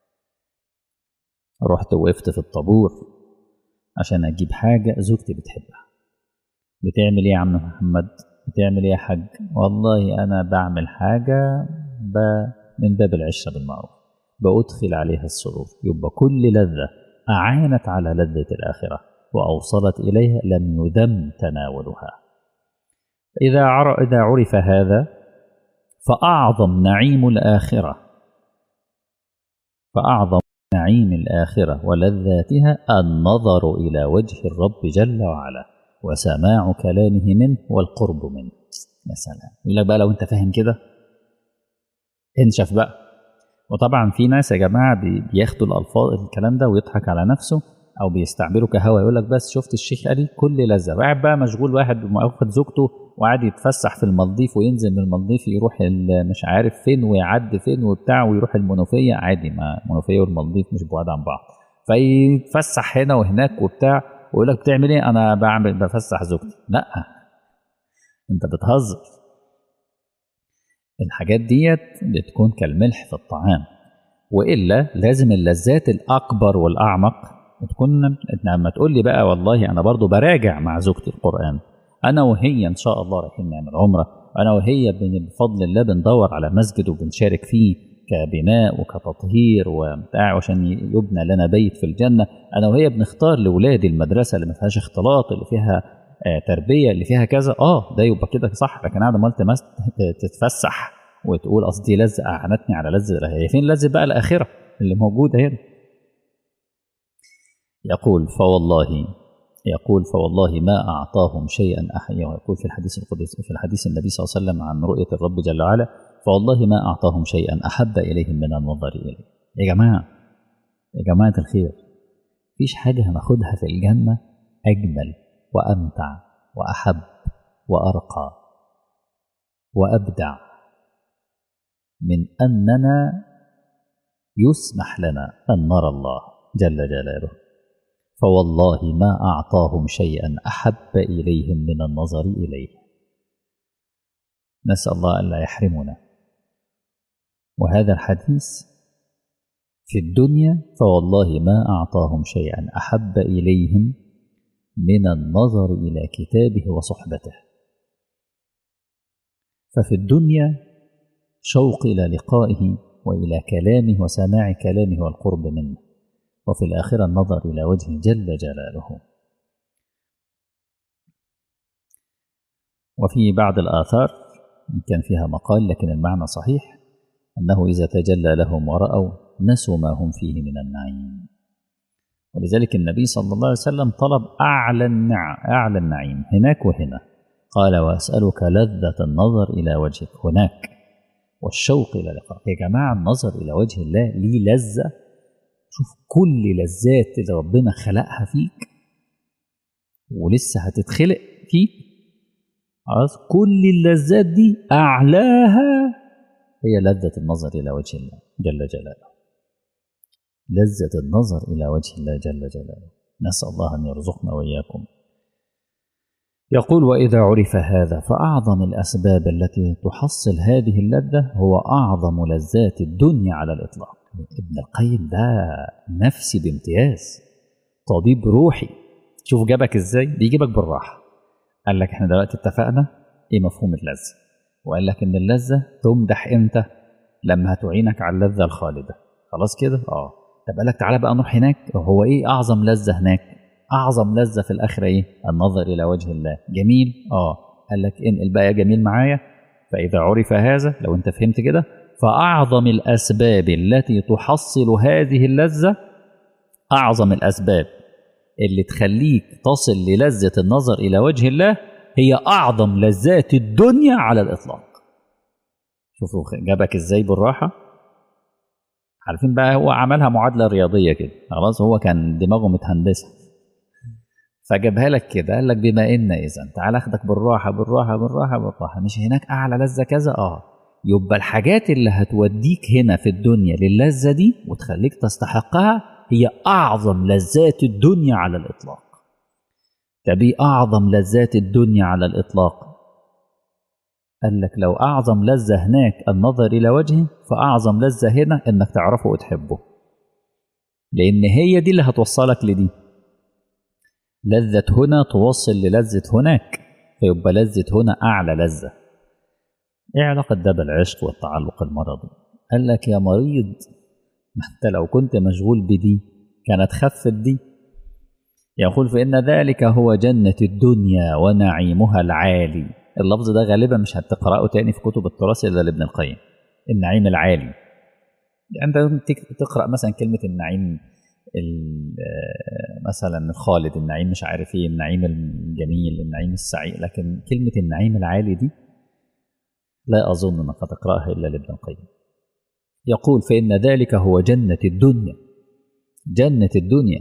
Speaker 1: رحت وقفت في الطابور عشان أجيب حاجة زوجتي بتحبها بتعمل إيه يا عم محمد بتعمل إيه يا حاج والله أنا بعمل حاجة ب... من باب العشرة بالمعروف بأدخل عليها السرور يبقى كل لذة أعانت على لذة الآخرة وأوصلت إليها لم يذم تناولها إذا إذا عرف هذا فأعظم نعيم الآخرة فأعظم نعيم الآخرة ولذاتها النظر إلى وجه الرب جل وعلا وسماع كلامه منه والقرب منه يا سلام يقول لك بقى لو أنت فاهم كده انشف بقى وطبعا في ناس يا جماعة بياخدوا الألفاظ الكلام ده ويضحك على نفسه او بيستعملوا كهوى يقول لك بس شفت الشيخ قال كل لذه قاعد بقى مشغول واحد واخد زوجته وقاعد يتفسح في المالديف وينزل من المالديف يروح مش عارف فين ويعدي فين وبتاع ويروح المنوفيه عادي ما المنوفيه والمالديف مش بعاد عن بعض فيتفسح هنا وهناك وبتاع ويقول لك بتعمل ايه انا بعمل بفسح زوجتي لا انت بتهزر الحاجات ديت بتكون كالملح في الطعام والا لازم اللذات الاكبر والاعمق تكون لما تقول لي بقى والله انا برضو براجع مع زوجتي القران انا وهي ان شاء الله رايحين نعمل عمره انا وهي بفضل الله بندور على مسجد وبنشارك فيه كبناء وكتطهير وبتاع عشان يبنى لنا بيت في الجنه انا وهي بنختار لاولادي المدرسه اللي ما فيهاش اختلاط اللي فيها آه تربيه اللي فيها كذا اه ده يبقى كده صح لكن قاعده امال تتفسح وتقول اصل دي لذه اعنتني على لذه هي فين لذه بقى الاخره اللي موجوده هنا يقول فوالله يقول فوالله ما أعطاهم شيئا أحيا يقول في الحديث القدسي في الحديث النبي صلى الله عليه وسلم عن رؤية الرب جل وعلا فوالله ما أعطاهم شيئا أحب إليهم من النظر إليه يا جماعة يا جماعة الخير فيش حاجة هناخدها في الجنة أجمل وأمتع وأحب وأرقى وأبدع من أننا يسمح لنا أن نرى الله جل جلاله فوالله ما أعطاهم شيئا أحب إليهم من النظر إليه نسأل الله ألا يحرمنا وهذا الحديث في الدنيا فوالله ما أعطاهم شيئا أحب إليهم من النظر إلى كتابه وصحبته ففي الدنيا شوق إلى لقائه وإلى كلامه وسماع كلامه والقرب منه وفي الآخرة النظر إلى وجهه جل جلاله وفي بعض الآثار كان فيها مقال لكن المعنى صحيح أنه إذا تجلى لهم ورأوا نسوا ما هم فيه من النعيم ولذلك النبي صلى الله عليه وسلم طلب أعلى النعم أعلى النعيم هناك وهنا قال وأسألك لذة النظر إلى وجهك هناك والشوق إلى لقائك يا جماعة النظر إلى وجه الله ليه لذة شوف كل لذات اللي ربنا خلقها فيك ولسه هتتخلق فيك خلاص كل اللذات دي أعلاها هي لذة النظر إلى وجه الله جل جلاله لذة النظر إلى وجه الله جل جلاله نسأل الله أن يرزقنا وإياكم يقول وإذا عرف هذا فأعظم الأسباب التي تحصل هذه اللذة هو أعظم لذات الدنيا على الإطلاق ابن القيم ده نفسي بامتياز طبيب روحي شوف جابك ازاي بيجيبك بالراحة قال لك احنا دلوقتي اتفقنا ايه مفهوم اللذة وقال لك ان اللذة تمدح امتى لما هتعينك على اللذة الخالدة خلاص كده اه طب قال لك تعالى بقى نروح هناك هو ايه اعظم لذة هناك اعظم لذة في الاخرة ايه النظر الى وجه الله جميل اه قال لك انقل بقى يا جميل معايا فاذا عرف هذا لو انت فهمت كده فأعظم الأسباب التي تحصل هذه اللذة أعظم الأسباب اللي تخليك تصل للذة النظر إلى وجه الله هي أعظم لذات الدنيا على الإطلاق شوفوا جابك إزاي بالراحة عارفين بقى هو عملها معادلة رياضية كده خلاص هو كان دماغه متهندسة فجابها لك كده قال لك بما إن إذا تعال أخدك بالراحة بالراحة بالراحة بالراحة مش هناك أعلى لذة كذا أه يبقى الحاجات اللي هتوديك هنا في الدنيا للذة دي وتخليك تستحقها هي أعظم لذات الدنيا على الإطلاق طب ايه أعظم لذات الدنيا على الإطلاق قال لك لو أعظم لذة هناك النظر إلى وجهه فأعظم لذة هنا إنك تعرفه وتحبه لأن هي دي اللي هتوصلك لدي لذة هنا توصل للذة هناك فيبقى لذة هنا أعلى لذة ايه علاقة ده بالعشق والتعلق المرضي؟ قال لك يا مريض ما انت لو كنت مشغول بدي كانت خفت دي يقول فإن ذلك هو جنة الدنيا ونعيمها العالي اللفظ ده غالبا مش هتقرأه تاني في كتب التراث إلا لابن القيم النعيم العالي يعني انت تقرأ مثلا كلمة النعيم مثلا الخالد النعيم مش عارف ايه النعيم الجميل النعيم السعيد لكن كلمة النعيم العالي دي لا أظن أنك تقرأها إلا لابن القيم يقول فإن ذلك هو جنة الدنيا جنة الدنيا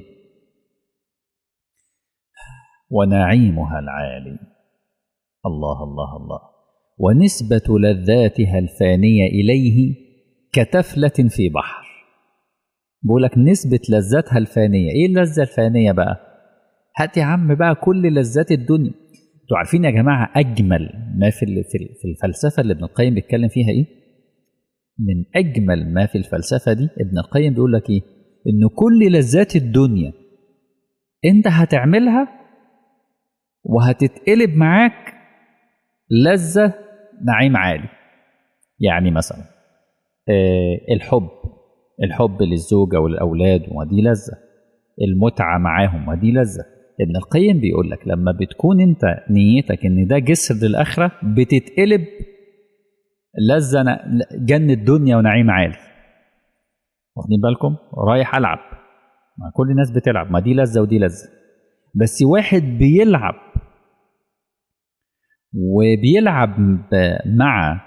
Speaker 1: ونعيمها العالي الله الله الله ونسبة لذاتها الفانية إليه كتفلة في بحر بقول لك نسبة لذاتها الفانية إيه اللذة الفانية بقى هات يا عم بقى كل لذات الدنيا انتوا عارفين يا جماعة أجمل ما في في الفلسفة اللي ابن القيم بيتكلم فيها إيه من أجمل ما في الفلسفة دي ابن القيم بيقول لك إيه إن كل لذات الدنيا أنت هتعملها وهتتقلب معاك لذة نعيم عالي يعني مثلا آه الحب الحب للزوجة والأولاد ودي لذة المتعة معاهم ودي لذة ابن القيم بيقول لك لما بتكون انت نيتك ان ده جسر للآخرة بتتقلب لذة جنة دنيا ونعيم عالي واخدين بالكم رايح ألعب ما كل الناس بتلعب ما دي لذة ودي لذة بس واحد بيلعب وبيلعب مع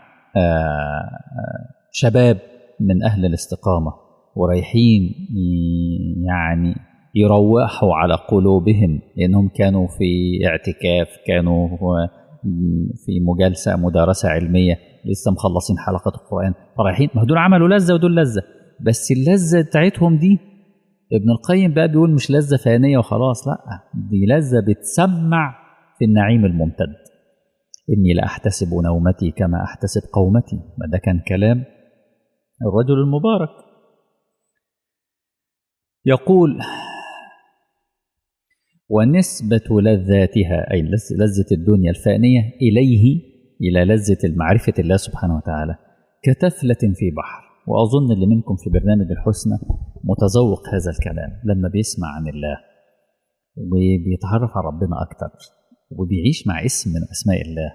Speaker 1: شباب من أهل الاستقامة ورايحين يعني يروحوا على قلوبهم لأنهم كانوا في اعتكاف كانوا في مجالسة مدارسة علمية لسه مخلصين حلقة القرآن فرايحين ما دول عملوا لذة ودول لذة بس اللذة بتاعتهم دي ابن القيم بقى بيقول مش لذة فانية وخلاص لا دي لذة بتسمع في النعيم الممتد إني لأحتسب نومتي كما أحتسب قومتي ما ده كان كلام الرجل المبارك يقول ونسبة لذاتها أي لذة الدنيا الفانية إليه إلى لذة المعرفة الله سبحانه وتعالى كتفلة في بحر وأظن اللي منكم في برنامج الحسنى متذوق هذا الكلام لما بيسمع عن الله وبيتعرف على ربنا أكتر وبيعيش مع اسم من أسماء الله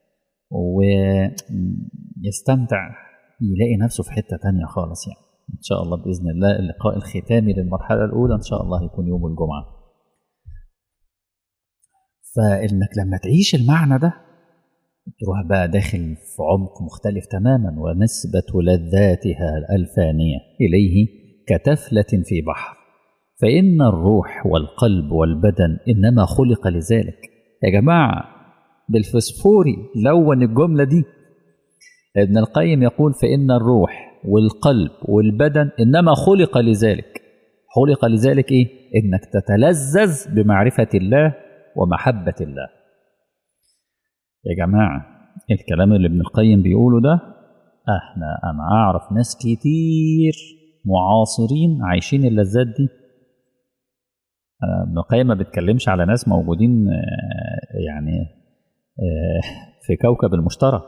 Speaker 1: ويستمتع يلاقي نفسه في حتة تانية خالص يعني إن شاء الله بإذن الله اللقاء الختامي للمرحلة الأولى إن شاء الله يكون يوم الجمعة فإنك لما تعيش المعنى ده تروح بقى داخل في عمق مختلف تماما ونسبة لذاتها الفانية إليه كتفلة في بحر فإن الروح والقلب والبدن إنما خلق لذلك يا جماعة بالفسفوري لون الجملة دي ابن القيم يقول فإن الروح والقلب والبدن إنما خلق لذلك خلق لذلك إيه؟ إنك تتلذذ بمعرفة الله ومحبة الله يا جماعة الكلام اللي ابن القيم بيقوله ده احنا انا اعرف ناس كتير معاصرين عايشين اللذات دي ابن القيم ما بيتكلمش على ناس موجودين يعني في كوكب المشتري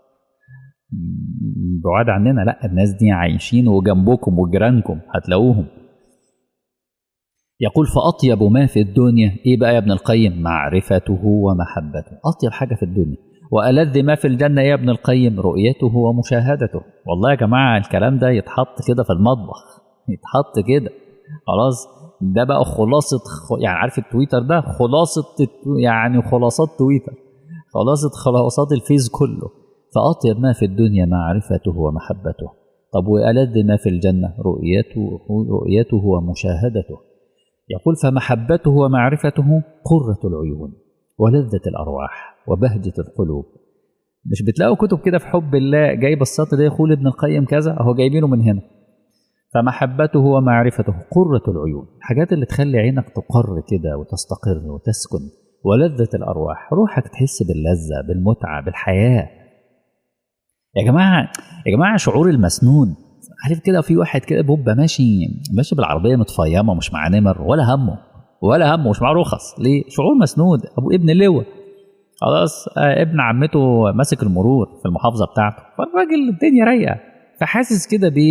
Speaker 1: بعاد عننا لا الناس دي عايشين وجنبكم وجيرانكم هتلاقوهم يقول فأطيب ما في الدنيا إيه بقى يا ابن القيم معرفته ومحبته أطيب حاجة في الدنيا وألذ ما في الجنة يا ابن القيم رؤيته ومشاهدته والله يا جماعة الكلام ده يتحط كده في المطبخ يتحط كده خلاص ده بقى خلاصة يعني عارف التويتر ده خلاصة يعني خلاصات تويتر خلاصة خلاصات الفيس كله فأطيب ما في الدنيا معرفته ومحبته طب وألذ ما في الجنة رؤيته رؤيته ومشاهدته يقول فمحبته ومعرفته قرة العيون ولذة الأرواح وبهجة القلوب مش بتلاقوا كتب كده في حب الله جايب السطر ده يقول ابن القيم كذا اهو جايبينه من هنا فمحبته ومعرفته قرة العيون الحاجات اللي تخلي عينك تقر كده وتستقر وتسكن ولذة الأرواح روحك تحس باللذة بالمتعة بالحياة يا جماعة يا جماعة شعور المسنون عارف كده في واحد كده بيبقى ماشي ماشي بالعربيه متفيمه مش معاه نمر ولا همه ولا همه مش معاه رخص ليه؟ شعور مسنود ابو ابن لواء خلاص آه ابن عمته ماسك المرور في المحافظه بتاعته فالراجل الدنيا رايقه فحاسس كده بايه؟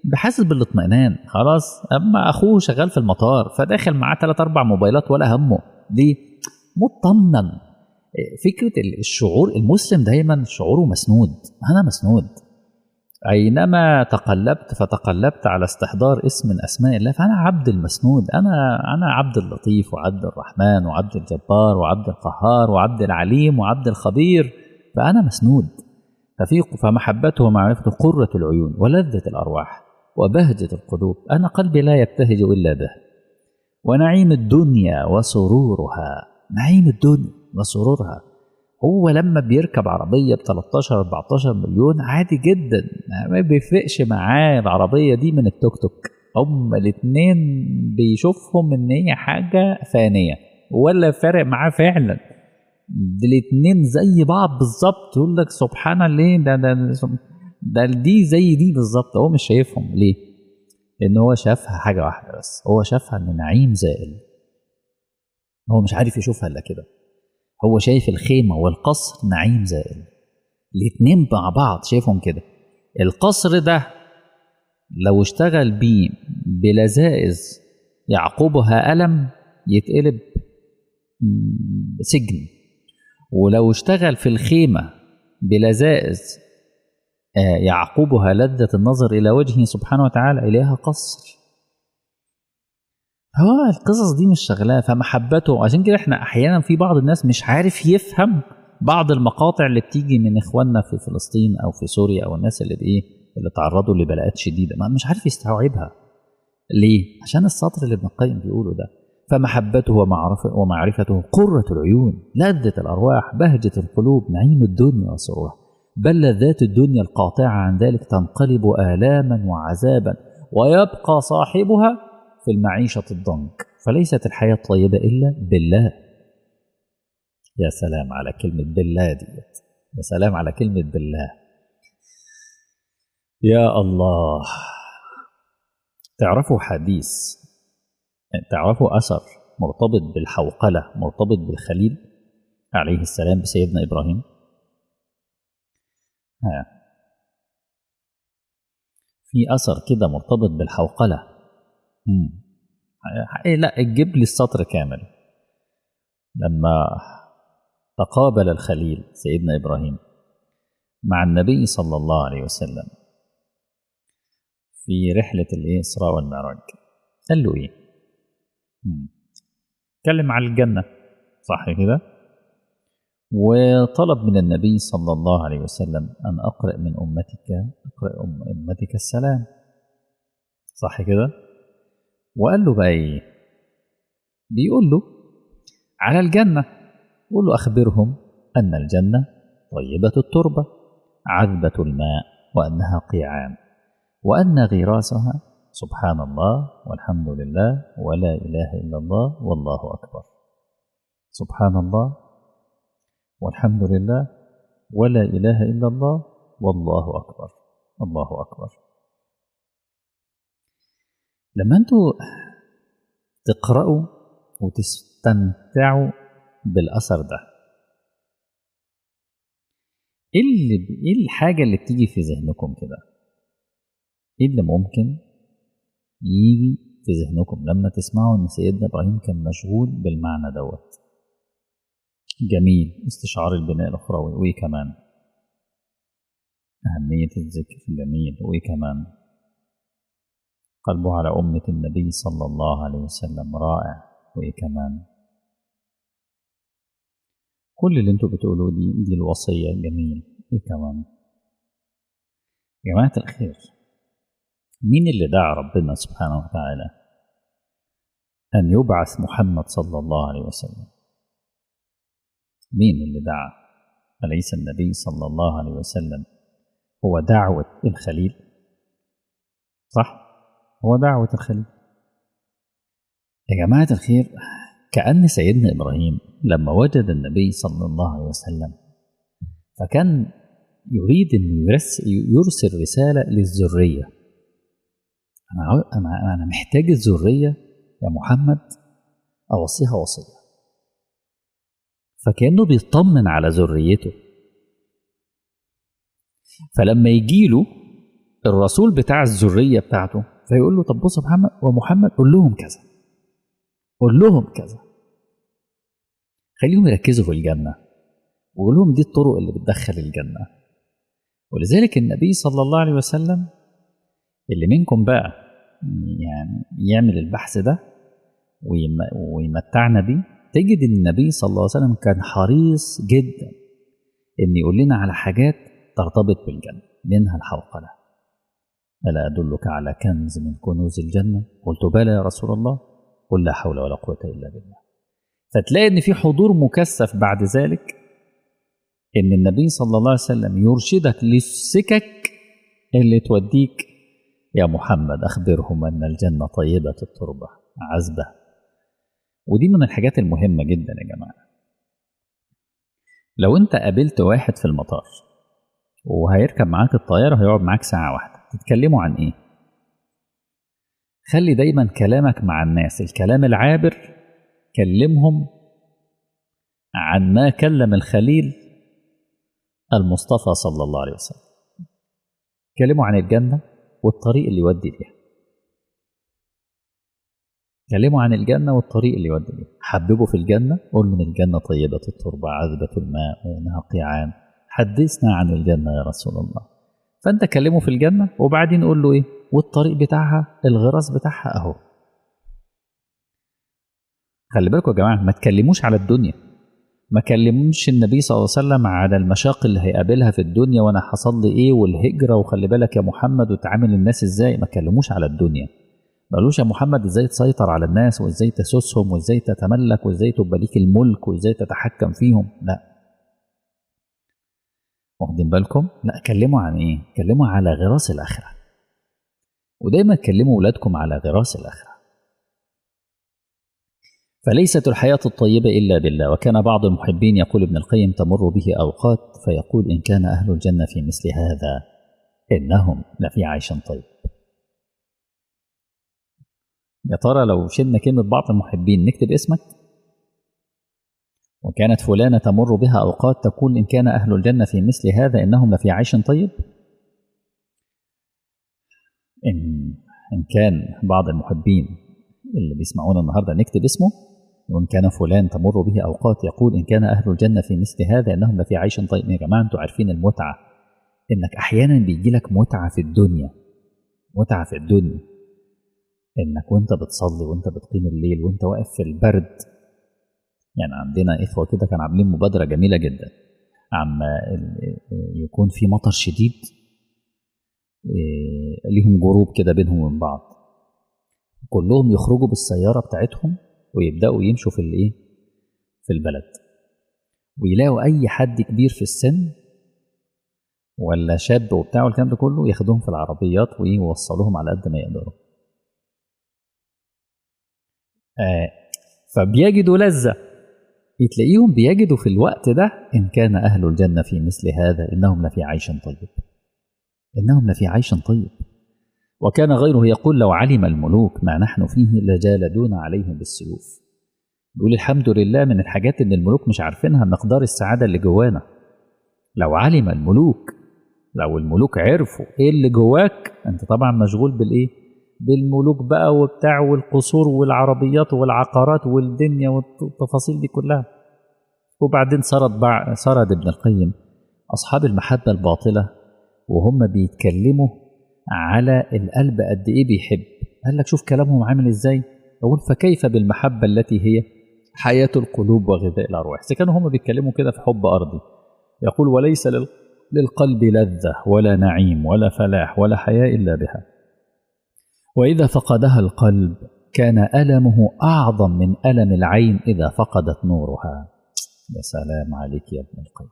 Speaker 1: بحاسس بالاطمئنان خلاص اما اخوه شغال في المطار فداخل معاه ثلاث اربع موبايلات ولا همه ليه مطمن فكره الشعور المسلم دايما شعوره مسنود انا مسنود اينما تقلبت فتقلبت على استحضار اسم من اسماء الله فانا عبد المسنود انا انا عبد اللطيف وعبد الرحمن وعبد الجبار وعبد القهار وعبد العليم وعبد الخبير فانا مسنود ففي فمحبته ومعرفته قرة العيون ولذة الأرواح وبهجة القلوب أنا قلبي لا يبتهج إلا به ونعيم الدنيا وسرورها نعيم الدنيا وسرورها هو لما بيركب عربية ب 13 14 مليون عادي جدا ما بيفرقش معاه العربية دي من التوك توك هما الاتنين بيشوفهم ان هي حاجة فانية ولا فارق معاه فعلا الاتنين زي بعض بالظبط يقول لك سبحان الله ده ده ده دي زي دي بالظبط هو مش شايفهم ليه؟ لان هو شافها حاجة واحدة بس هو شافها ان نعيم زائل هو مش عارف يشوفها الا كده هو شايف الخيمة والقصر نعيم زائل الاتنين مع بعض شايفهم كده القصر ده لو اشتغل بيه بلذائذ يعقبها ألم يتقلب سجن ولو اشتغل في الخيمة بلذائذ يعقبها لذة النظر إلى وجهه سبحانه وتعالى إليها قصر هو القصص دي مش شغلاه فمحبته عشان كده احنا احيانا في بعض الناس مش عارف يفهم بعض المقاطع اللي بتيجي من اخواننا في فلسطين او في سوريا او الناس اللي بايه اللي تعرضوا لبلاءات شديده ما مش عارف يستوعبها ليه عشان السطر اللي ابن القيم بيقوله ده فمحبته ومعرفة ومعرفته قرة العيون لذة الأرواح بهجة القلوب نعيم الدنيا وسرورها بل لذات الدنيا القاطعة عن ذلك تنقلب آلاما وعذابا ويبقى صاحبها في المعيشة الضنك فليست الحياة طيبة إلا بالله يا سلام على كلمة بالله ديت يا سلام على كلمة بالله يا الله تعرفوا حديث تعرفوا أثر مرتبط بالحوقلة مرتبط بالخليل عليه السلام بسيدنا إبراهيم ها. في أثر كده مرتبط بالحوقلة مم. لا تجيب لي السطر كامل لما تقابل الخليل سيدنا ابراهيم مع النبي صلى الله عليه وسلم في رحله الاسراء والمعراج قال له ايه اتكلم على الجنه صح كده وطلب من النبي صلى الله عليه وسلم ان اقرا من امتك اقرا أم امتك السلام صح كده وقال له بقى ايه بيقول له على الجنة يقول له أخبرهم أن الجنة طيبة التربة عذبة الماء وأنها قيعان وأن غراسها سبحان الله والحمد لله ولا إله إلا الله والله أكبر سبحان الله والحمد لله ولا إله إلا الله والله أكبر الله أكبر لما انتوا تقرأوا وتستمتعوا بالأثر ده ايه اللي ايه الحاجة اللي بتيجي في ذهنكم كده؟ ايه اللي ممكن يجي في ذهنكم لما تسمعوا ان سيدنا ابراهيم كان مشغول بالمعنى دوت جميل استشعار البناء الاخروي وايه كمان اهمية الذكر جميل وايه كمان قلبه على أمة النبي صلى الله عليه وسلم رائع وإيه كمان كل اللي انتوا بتقولوه دي دي الوصية جميل إيه كمان يا جماعة الخير مين اللي دعا ربنا سبحانه وتعالى أن يبعث محمد صلى الله عليه وسلم مين اللي دعا أليس النبي صلى الله عليه وسلم هو دعوة الخليل صح هو دعوة الخليل يا جماعة الخير كأن سيدنا إبراهيم لما وجد النبي صلى الله عليه وسلم فكان يريد أن يرسل رسالة للذرية أنا أنا أنا محتاج الذرية يا محمد أوصيها وصية فكأنه بيطمن على ذريته فلما يجيله الرسول بتاع الذريه بتاعته فيقول له طب بص يا محمد ومحمد قول لهم كذا قول لهم كذا خليهم يركزوا في الجنه وقول لهم دي الطرق اللي بتدخل الجنه ولذلك النبي صلى الله عليه وسلم اللي منكم بقى يعني يعمل البحث ده ويمتعنا بيه تجد ان النبي صلى الله عليه وسلم كان حريص جدا ان يقول لنا على حاجات ترتبط بالجنه منها الحوقله الا ادلك على كنز من كنوز الجنه قلت بلى يا رسول الله قل لا حول ولا قوه الا بالله فتلاقي ان في حضور مكثف بعد ذلك ان النبي صلى الله عليه وسلم يرشدك للسكك اللي توديك يا محمد اخبرهم ان الجنه طيبه التربه عذبه ودي من الحاجات المهمه جدا يا جماعه لو انت قابلت واحد في المطار وهيركب معاك الطياره هيقعد معاك ساعه واحده تتكلموا عن ايه خلي دايما كلامك مع الناس الكلام العابر كلمهم عن ما كلم الخليل المصطفى صلى الله عليه وسلم كلموا عن الجنة والطريق اللي يودي ليها كلموا عن الجنة والطريق اللي يودي ليها حببوا في الجنة قول من الجنة طيبة التربة عذبة الماء وإنها قيعان حدثنا عن الجنة يا رسول الله فأنت كلمه في الجنة وبعدين قول له إيه والطريق بتاعها الغراس بتاعها أهو خلي بالكم يا جماعة ما تكلموش على الدنيا ما كلموش النبي صلى الله عليه وسلم على المشاق اللي هيقابلها في الدنيا وانا حصل لي ايه والهجره وخلي بالك يا محمد وتعامل الناس ازاي ما كلموش على الدنيا ما قالوش يا محمد ازاي تسيطر على الناس وازاي تسوسهم وازاي تتملك وازاي تبقى ليك الملك وازاي تتحكم فيهم لا واخدين بالكم لا كلموا عن ايه كلموا على غراس الاخره ودايما كلموا ولادكم على غراس الاخره فليست الحياة الطيبة إلا بالله وكان بعض المحبين يقول ابن القيم تمر به أوقات فيقول إن كان أهل الجنة في مثل هذا إنهم لفي عيش طيب يا ترى لو شلنا كلمة بعض المحبين نكتب اسمك وكانت فلانة تمر بها أوقات تقول إن كان أهل الجنة في مثل هذا إنهم لفي عيش طيب إن, إن كان بعض المحبين اللي بيسمعونا النهاردة نكتب اسمه وإن كان فلان تمر به أوقات يقول إن كان أهل الجنة في مثل هذا إنهم لفي عيش طيب يا جماعة أنتوا عارفين المتعة إنك أحيانا بيجي لك متعة في الدنيا متعة في الدنيا إنك وأنت بتصلي وأنت بتقيم الليل وأنت واقف في البرد يعني عندنا إخوة كده كانوا عاملين مبادرة جميلة جدا عما يكون في مطر شديد ليهم جروب كده بينهم وبين بعض كلهم يخرجوا بالسيارة بتاعتهم ويبدأوا يمشوا في الإيه؟ في البلد ويلاقوا أي حد كبير في السن ولا شاب وبتاع والكلام ده كله ياخدوهم في العربيات ويوصلوهم على قد ما يقدروا. آه فبيجدوا لذة تلاقيهم بيجدوا في الوقت ده إن كان أهل الجنة في مثل هذا إنهم لفي عيش طيب. إنهم لفي عيش طيب. وكان غيره يقول لو علم الملوك ما نحن فيه لجالدونا عليهم بالسيوف يقول الحمد لله من الحاجات ان الملوك مش عارفينها مقدار السعاده اللي جوانا لو علم الملوك لو الملوك عرفوا ايه اللي جواك انت طبعا مشغول بالايه بالملوك بقى وبتاع والقصور والعربيات والعقارات والدنيا والتفاصيل دي كلها وبعدين سرد بع... سرد ابن القيم اصحاب المحبه الباطله وهم بيتكلموا على القلب قد ايه بيحب قال لك شوف كلامهم عامل ازاي اقول فكيف بالمحبه التي هي حياه القلوب وغذاء الارواح اذا كانوا هم بيتكلموا كده في حب ارضي يقول وليس للقلب لذه ولا نعيم ولا فلاح ولا حياه الا بها واذا فقدها القلب كان المه اعظم من الم العين اذا فقدت نورها يا سلام عليك يا ابن القيم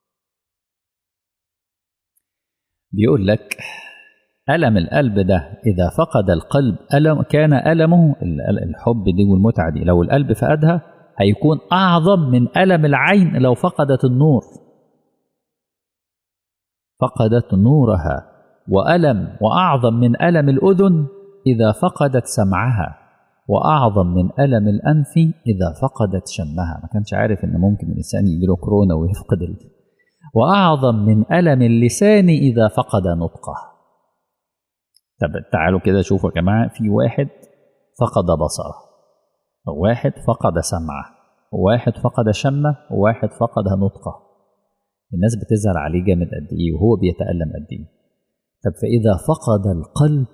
Speaker 1: بيقول لك ألم القلب ده إذا فقد القلب ألم كان ألمه الحب دي والمتعة دي لو القلب فقدها هيكون أعظم من ألم العين لو فقدت النور فقدت نورها وألم وأعظم من ألم الأذن إذا فقدت سمعها وأعظم من ألم الأنف إذا فقدت شمها ما كانش عارف إن ممكن الإنسان يجيله كورونا ويفقد ال... وأعظم من ألم اللسان إذا فقد نطقه طب تعالوا كده شوفوا يا جماعة في واحد فقد بصره واحد فقد سمعه واحد فقد شمه وواحد فقد نطقه الناس بتزعل عليه جامد قد ايه وهو بيتألم قد ايه طب فإذا فقد القلب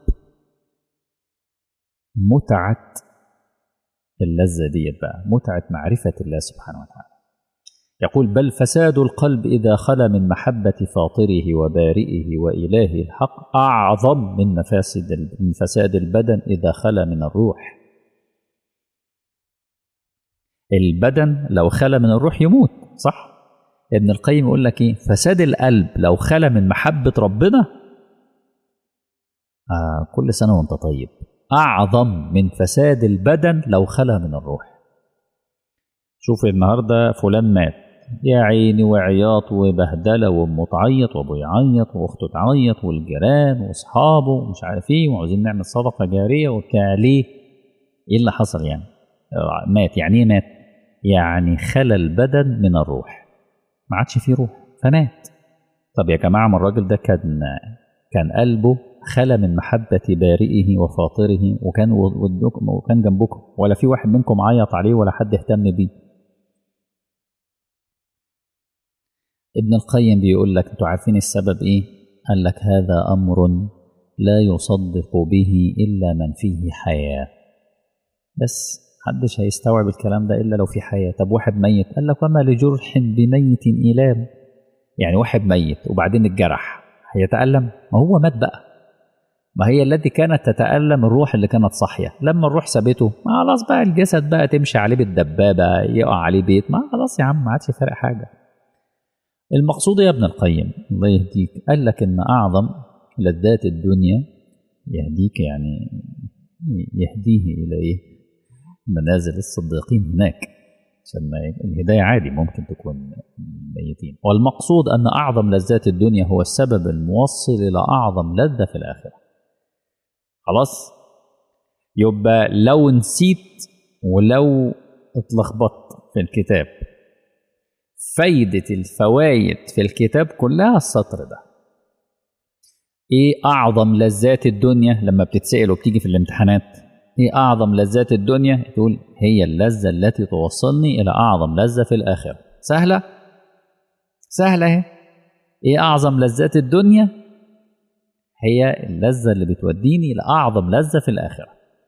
Speaker 1: متعة اللذة ديت بقى متعة معرفة الله سبحانه وتعالى يقول بل فساد القلب إذا خلا من محبة فاطره وبارئه وإلهه الحق أعظم من مفاسد من فساد البدن إذا خلا من الروح البدن لو خلا من الروح يموت صح ابن القيم يقول لك ايه فساد القلب لو خلا من محبة ربنا آه كل سنة وانت طيب أعظم من فساد البدن لو خلا من الروح شوف النهاردة فلان مات يا عيني وعياط وبهدلة وأمه تعيط وأبوه يعيط وأخته تعيط والجيران وأصحابه ومش عارف إيه وعاوزين نعمل صدقة جارية وبتاع ليه؟ إيه اللي حصل يعني؟ مات يعني إيه مات؟ يعني خلى البدن من الروح ما عادش فيه روح فمات طب يا جماعة ما الراجل ده كان كان قلبه خلى من محبة بارئه وفاطره وكان ودكم وكان جنبكم ولا في واحد منكم عيط عليه ولا حد اهتم بيه ابن القيم بيقول لك انتوا عارفين السبب ايه قال لك هذا امر لا يصدق به الا من فيه حياه بس محدش هيستوعب الكلام ده الا لو في حياه طب واحد ميت قال لك وما لجرح بميت ايلام يعني واحد ميت وبعدين اتجرح هيتالم ما هو مات بقى ما هي التي كانت تتألم الروح اللي كانت صاحية لما الروح سابته ما خلاص بقى الجسد بقى تمشي عليه بالدبابة يقع عليه بيت ما خلاص يا عم ما عادش فارق حاجة المقصود يا ابن القيم الله يهديك قال لك ان اعظم لذات الدنيا يهديك يعني يهديه الى ايه منازل الصديقين هناك عشان الهداية عادي ممكن تكون ميتين والمقصود أن أعظم لذات الدنيا هو السبب الموصل إلى أعظم لذة في الآخرة خلاص يبقى لو نسيت ولو اتلخبطت في الكتاب فايدة الفوايد في الكتاب كلها السطر ده ايه اعظم لذات الدنيا لما بتتسأل وبتيجي في الامتحانات ايه اعظم لذات الدنيا تقول هي اللذة التي توصلني الى اعظم لذة في الاخرة سهلة سهلة اهي ايه اعظم لذات الدنيا هي اللذة اللي بتوديني لأعظم لذة في الآخرة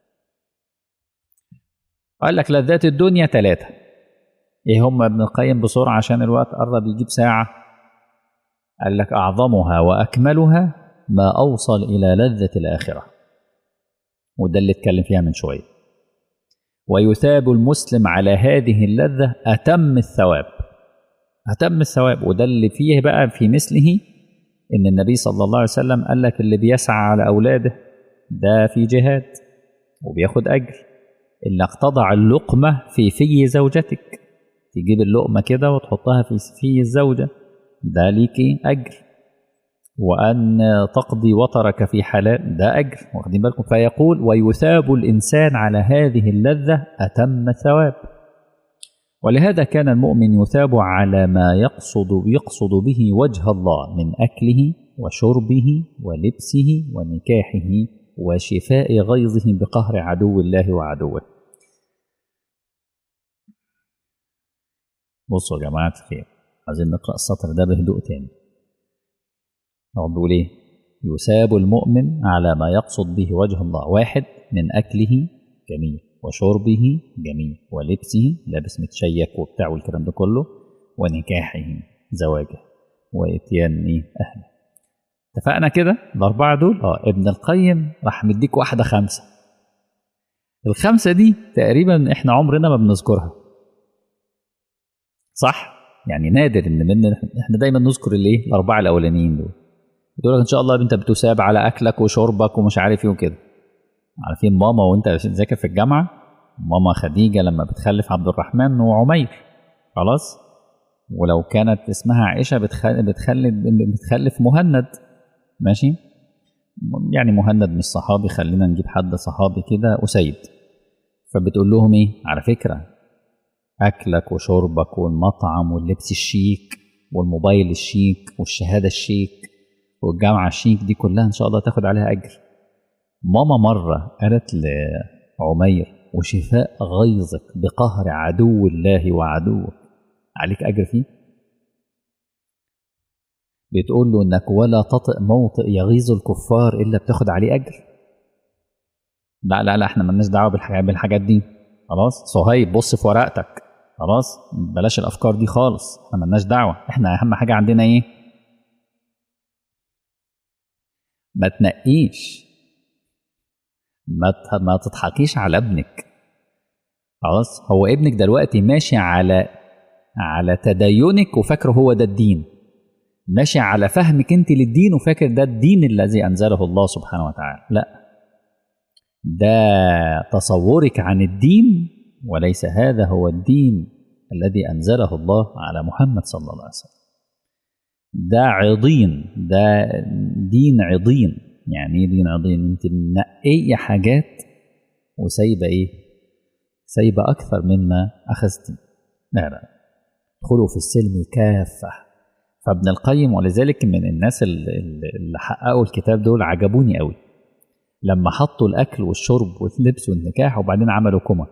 Speaker 1: قال لك لذات الدنيا ثلاثة ايه هم ابن القيم بسرعة عشان الوقت قرب يجيب ساعة قال لك أعظمها وأكملها ما أوصل إلى لذة الآخرة وده اللي اتكلم فيها من شوية ويثاب المسلم على هذه اللذة أتم الثواب أتم الثواب وده اللي فيه بقى في مثله إن النبي صلى الله عليه وسلم قال لك اللي بيسعى على أولاده ده في جهاد وبياخد أجر إنك تضع اللقمة في في زوجتك تجيب اللقمة كده وتحطها في في الزوجة ده ليكي أجر وأن تقضي وطرك في حلال ده أجر واخدين بالكم فيقول ويثاب الإنسان على هذه اللذة أتم الثواب ولهذا كان المؤمن يثاب على ما يقصد يقصد به وجه الله من أكله وشربه ولبسه ونكاحه وشفاء غيظه بقهر عدو الله وعدوه بصوا يا جماعة الخير عايزين نقرأ السطر ده بهدوء تاني نقعد بيقول ايه يثاب المؤمن على ما يقصد به وجه الله واحد من أكله جميل وشربه جميل ولبسه لابس متشيك وبتاع والكلام ده كله ونكاحه زواجه واتيان ايه اهله اتفقنا كده الاربعه دول اه ابن القيم راح مديك واحده خمسه الخمسه دي تقريبا احنا عمرنا ما بنذكرها صح يعني نادر ان من احنا دايما نذكر الايه الاربعه الاولانيين دول يقول لك ان شاء الله انت بتثاب على اكلك وشربك ومش عارف ايه وكده عارفين ماما وانت بتذاكر في الجامعه ماما خديجه لما بتخلف عبد الرحمن وعمير خلاص ولو كانت اسمها عائشه بتخلف بتخلف بتخلف مهند ماشي يعني مهند مش صحابي خلينا نجيب حد صحابي كده اسيد فبتقول لهم ايه على فكره اكلك وشربك والمطعم واللبس الشيك والموبايل الشيك والشهاده الشيك والجامعه الشيك دي كلها ان شاء الله تاخد عليها اجر ماما مرة قالت لعمير وشفاء غيظك بقهر عدو الله وعدوك عليك أجر فيه بتقول له انك ولا تطئ موطئ يغيظ الكفار الا بتاخد عليه اجر لا لا لا احنا مالناش دعوه بالحاجات بالحاجات دي خلاص صهيب بص في ورقتك خلاص بلاش الافكار دي خالص احنا مالناش دعوه احنا اهم حاجه عندنا ايه ما تنقيش ما ما تضحكيش على ابنك خلاص هو ابنك دلوقتي ماشي على على تدينك وفاكره هو ده الدين ماشي على فهمك انت للدين وفاكر ده الدين الذي انزله الله سبحانه وتعالى لا ده تصورك عن الدين وليس هذا هو الدين الذي انزله الله على محمد صلى الله عليه وسلم ده عضين ده دين عضين يعني ايه دين عضين انت منقيه حاجات وسايبه ايه سايبه اكثر مما اخذتي لا لا ادخلوا في السلم كافه فابن القيم ولذلك من الناس اللي حققوا الكتاب دول عجبوني قوي لما حطوا الاكل والشرب واللبس والنكاح وبعدين عملوا كما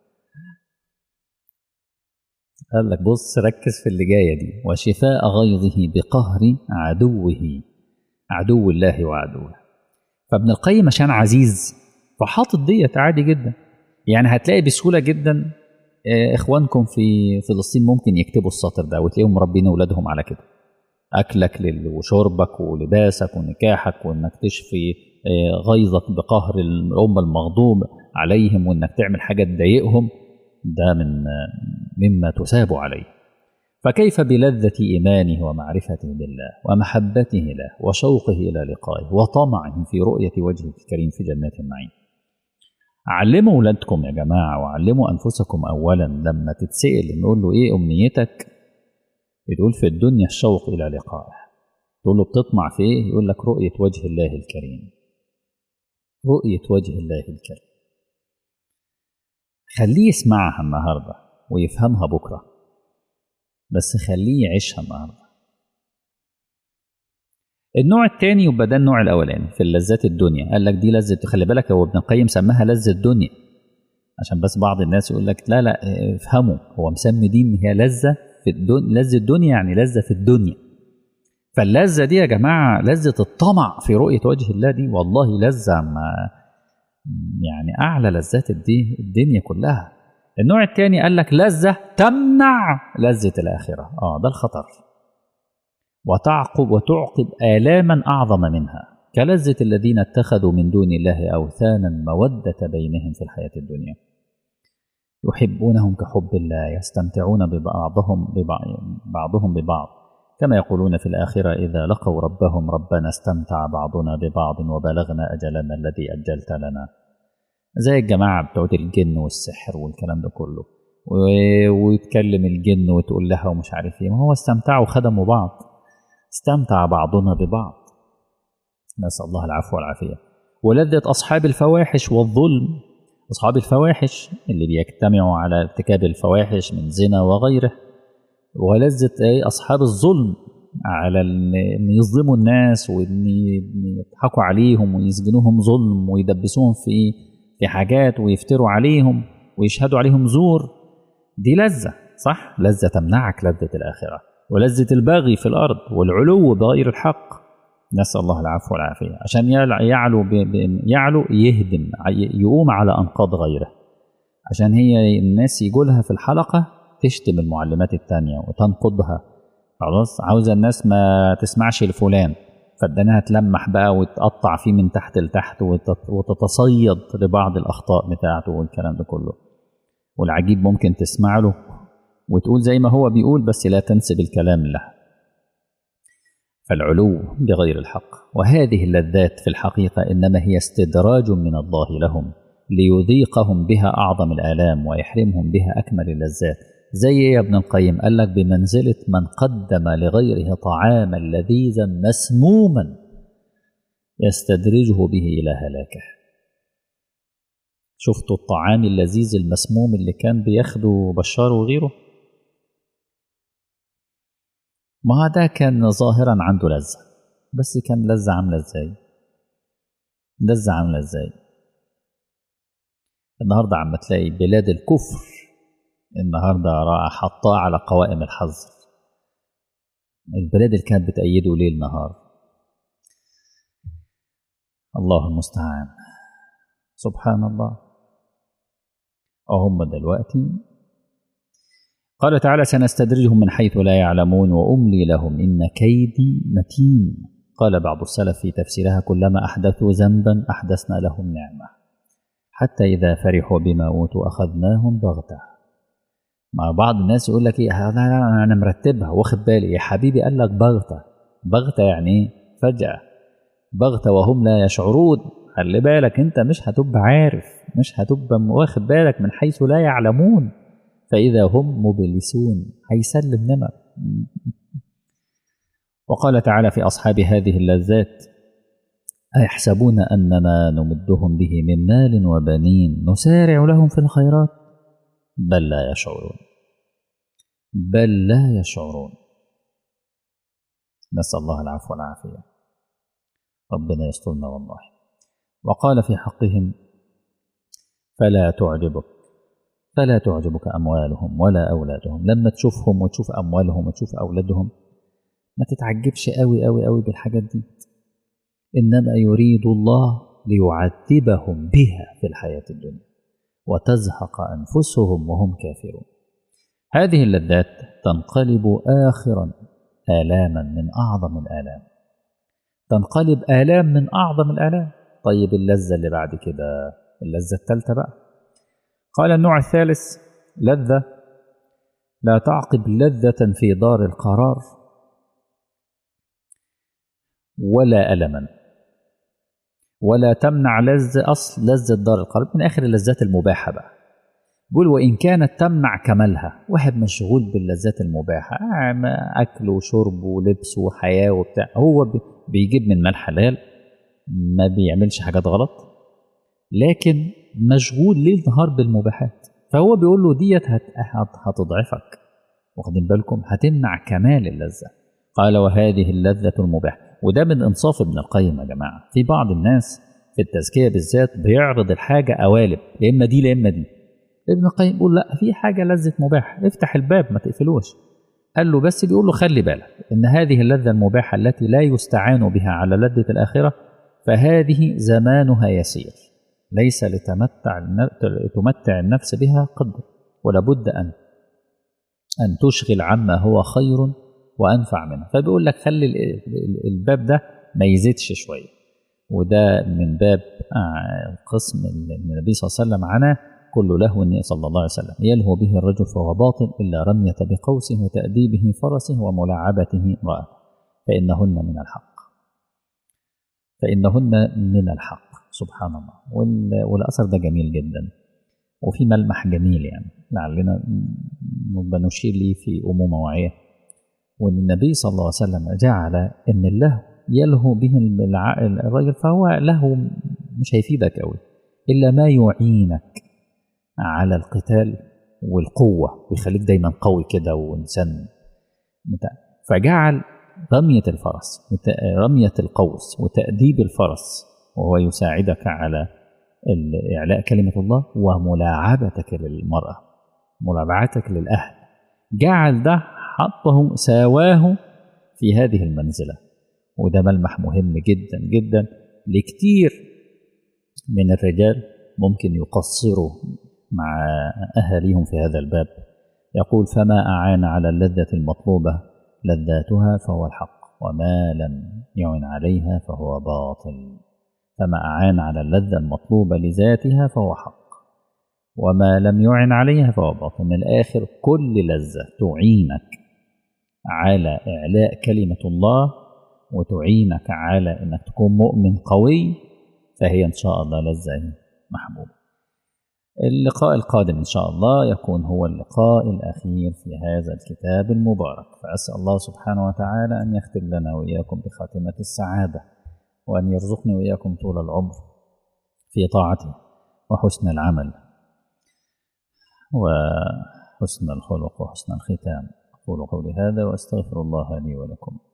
Speaker 1: قال لك بص ركز في اللي جايه دي وشفاء غيظه بقهر عدوه عدو الله وعدوه فابن القيم عشان عزيز فحاطط ديت عادي جدا يعني هتلاقي بسهوله جدا اخوانكم في فلسطين ممكن يكتبوا السطر ده وتلاقيهم مربين اولادهم على كده اكلك وشربك ولباسك ونكاحك وانك تشفي غيظك بقهر الامه المغضوب عليهم وانك تعمل حاجه تضايقهم ده من مما تثاب عليه فكيف بلذة إيمانه ومعرفته بالله ومحبته له وشوقه إلى لقائه وطمعه في رؤية وجهه الكريم في جنات النعيم علموا أولادكم يا جماعة وعلموا أنفسكم أولا لما تتسأل نقول له إيه أمنيتك بتقول في الدنيا الشوق إلى لقائه تقول له بتطمع في إيه يقول لك رؤية وجه الله الكريم رؤية وجه الله الكريم خليه يسمعها النهاردة ويفهمها بكرة بس خليه يعيشها النهاردة النوع الثاني يبقى ده النوع الاولاني في اللذات الدنيا قال لك دي لذة خلي بالك هو ابن القيم سماها لذة الدنيا عشان بس بعض الناس يقول لك لا لا افهموا هو مسمي دي ان هي لذة في الدنيا لذة الدنيا يعني لذة في الدنيا فاللذة دي يا جماعة لذة الطمع في رؤية وجه الله دي والله لذة ما يعني أعلى لذات الدي الدنيا كلها النوع الثاني قال لك لذة تمنع لذة الآخرة آه ده الخطر وتعقب وتعقب آلاما أعظم منها كلذة الذين اتخذوا من دون الله أوثانا مودة بينهم في الحياة الدنيا يحبونهم كحب الله يستمتعون ببعضهم ببعض بعضهم ببعض كما يقولون في الآخرة إذا لقوا ربهم ربنا استمتع بعضنا ببعض وبلغنا أجلنا الذي أجلت لنا زي الجماعة بتوع الجن والسحر والكلام ده كله ويتكلم الجن وتقول لها ومش عارف ايه ما هو استمتعوا خدموا بعض استمتع بعضنا ببعض نسأل الله العفو والعافية ولذة أصحاب الفواحش والظلم أصحاب الفواحش اللي بيجتمعوا على ارتكاب الفواحش من زنا وغيره ولذة ايه أصحاب الظلم على ان يظلموا الناس وان يضحكوا عليهم ويسجنوهم ظلم ويدبسوهم في في حاجات ويفتروا عليهم ويشهدوا عليهم زور دي لذة صح لذة تمنعك لذة الآخرة ولذة الباغي في الأرض والعلو بغير الحق نسأل الله العفو والعافية عشان يعلو يعلو يهدم يقوم على أنقاض غيره عشان هي الناس يقولها في الحلقة تشتم المعلمات التانية وتنقضها خلاص عاوزة الناس ما تسمعش لفلان فادانها تلمح بقى وتقطع فيه من تحت لتحت وتتصيد لبعض الأخطاء بتاعته والكلام ده كله والعجيب ممكن تسمع له وتقول زي ما هو بيقول بس لا تنسب الكلام له فالعلو بغير الحق وهذه اللذات في الحقيقة إنما هي استدراج من الله لهم ليذيقهم بها أعظم الآلام ويحرمهم بها أكمل اللذات زي يا ابن القيم قال لك بمنزلة من قدم لغيره طعاما لذيذا مسموما يستدرجه به إلى هلاكه شفتوا الطعام اللذيذ المسموم اللي كان بياخده بشار وغيره ما ده كان ظاهرا عنده لذة بس كان لذة عاملة ازاي لذة عاملة ازاي النهاردة عم تلاقي بلاد الكفر النهاردة حطاه على قوائم الحظر البلاد اللي كانت بتأيده ليل نهار الله المستعان سبحان الله وهم دلوقتي قال تعالى سنستدرجهم من حيث لا يعلمون وأملي لهم إن كيدي متين قال بعض السلف في تفسيرها كلما أحدثوا ذنبا أحدثنا لهم نعمة حتى إذا فرحوا بما أوتوا أخذناهم بغتة مع بعض الناس يقول لك إيه هذا أنا مرتبها واخد بالي يا حبيبي قال لك بغتة بغتة يعني إيه فجأة بغتة وهم لا يشعرون خلي بالك أنت مش هتبقى عارف مش هتبقى واخد بالك من حيث لا يعلمون فإذا هم مبلسون هيسلم نمر وقال تعالى في أصحاب هذه اللذات أيحسبون أنما نمدهم به من مال وبنين نسارع لهم في الخيرات بل لا يشعرون بل لا يشعرون نسأل الله العفو والعافية ربنا يسترنا والله وقال في حقهم فلا تعجبك فلا تعجبك أموالهم ولا أولادهم لما تشوفهم وتشوف أموالهم وتشوف أولادهم ما تتعجبش قوي قوي قوي بالحاجات دي إنما يريد الله ليعذبهم بها في الحياة الدنيا وتزهق أنفسهم وهم كافرون هذه اللذات تنقلب آخرا آلاما من أعظم الآلام تنقلب آلام من أعظم الآلام طيب اللذة اللي بعد كده اللذة الثالثة بقى قال النوع الثالث لذة لا تعقب لذة في دار القرار ولا ألما ولا تمنع لذة أصل لذة دار القرار من آخر اللذات المباحة بقى بيقول وإن كانت تمنع كمالها واحد مشغول باللذات المباحة أكل وشرب ولبس وحياة وبتاع هو بيجيب من مال حلال ما بيعملش حاجات غلط لكن مشغول ليل نهار بالمباحات فهو بيقول له ديت هتضعفك واخدين بالكم هتمنع كمال اللذة قال وهذه اللذة المباحة وده من إنصاف ابن القيم يا جماعة في بعض الناس في التزكية بالذات بيعرض الحاجة قوالب يا إما دي يا إما دي ابن القيم بيقول لا في حاجة لذة مباح افتح الباب ما تقفلوش قال له بس بيقول له خلي بالك إن هذه اللذة المباحة التي لا يستعان بها على لذة الآخرة فهذه زمانها يسير ليس لتمتع تمتع النفس بها قدر ولابد أن أن تشغل عما هو خير وأنفع منه فبيقول لك خلي الباب ده ما يزيدش شوية وده من باب قسم النبي صلى الله عليه وسلم عنه كل لهو صلى الله عليه وسلم يلهو به الرجل فهو باطل إلا رمية بقوسه وتأديبه فرسه وملاعبته امرأة فإنهن من الحق فإنهن من الحق سبحان الله والأثر ده جميل جدا وفي ملمح جميل يعني لعلنا نبقى نشير ليه في أمومة واعية وأن النبي صلى الله عليه وسلم جعل أن اللهو يلهو به الرجل فهو لهو مش هيفيدك قوي إلا ما يعينك على القتال والقوة ويخليك دايما قوي كده وإنسان فجعل رمية الفرس رمية القوس وتأديب الفرس وهو يساعدك على إعلاء كلمة الله وملاعبتك للمرأة ملاعبتك للأهل جعل ده حطه ساواه في هذه المنزلة وده ملمح مهم جدا جدا لكتير من الرجال ممكن يقصروا مع أهاليهم في هذا الباب يقول فما أعان على اللذة المطلوبة لذاتها فهو الحق وما لم يعن عليها فهو باطل فما أعان على اللذة المطلوبة لذاتها فهو حق وما لم يعن عليها فهو باطل من الآخر كل لذة تعينك على إعلاء كلمة الله وتعينك على أنك تكون مؤمن قوي فهي إن شاء الله لذة محبوبة اللقاء القادم إن شاء الله يكون هو اللقاء الأخير في هذا الكتاب المبارك فأسأل الله سبحانه وتعالى أن يختم لنا وإياكم بخاتمة السعادة وأن يرزقني وإياكم طول العمر في طاعته وحسن العمل وحسن الخلق وحسن الختام أقول قولي هذا وأستغفر الله لي ولكم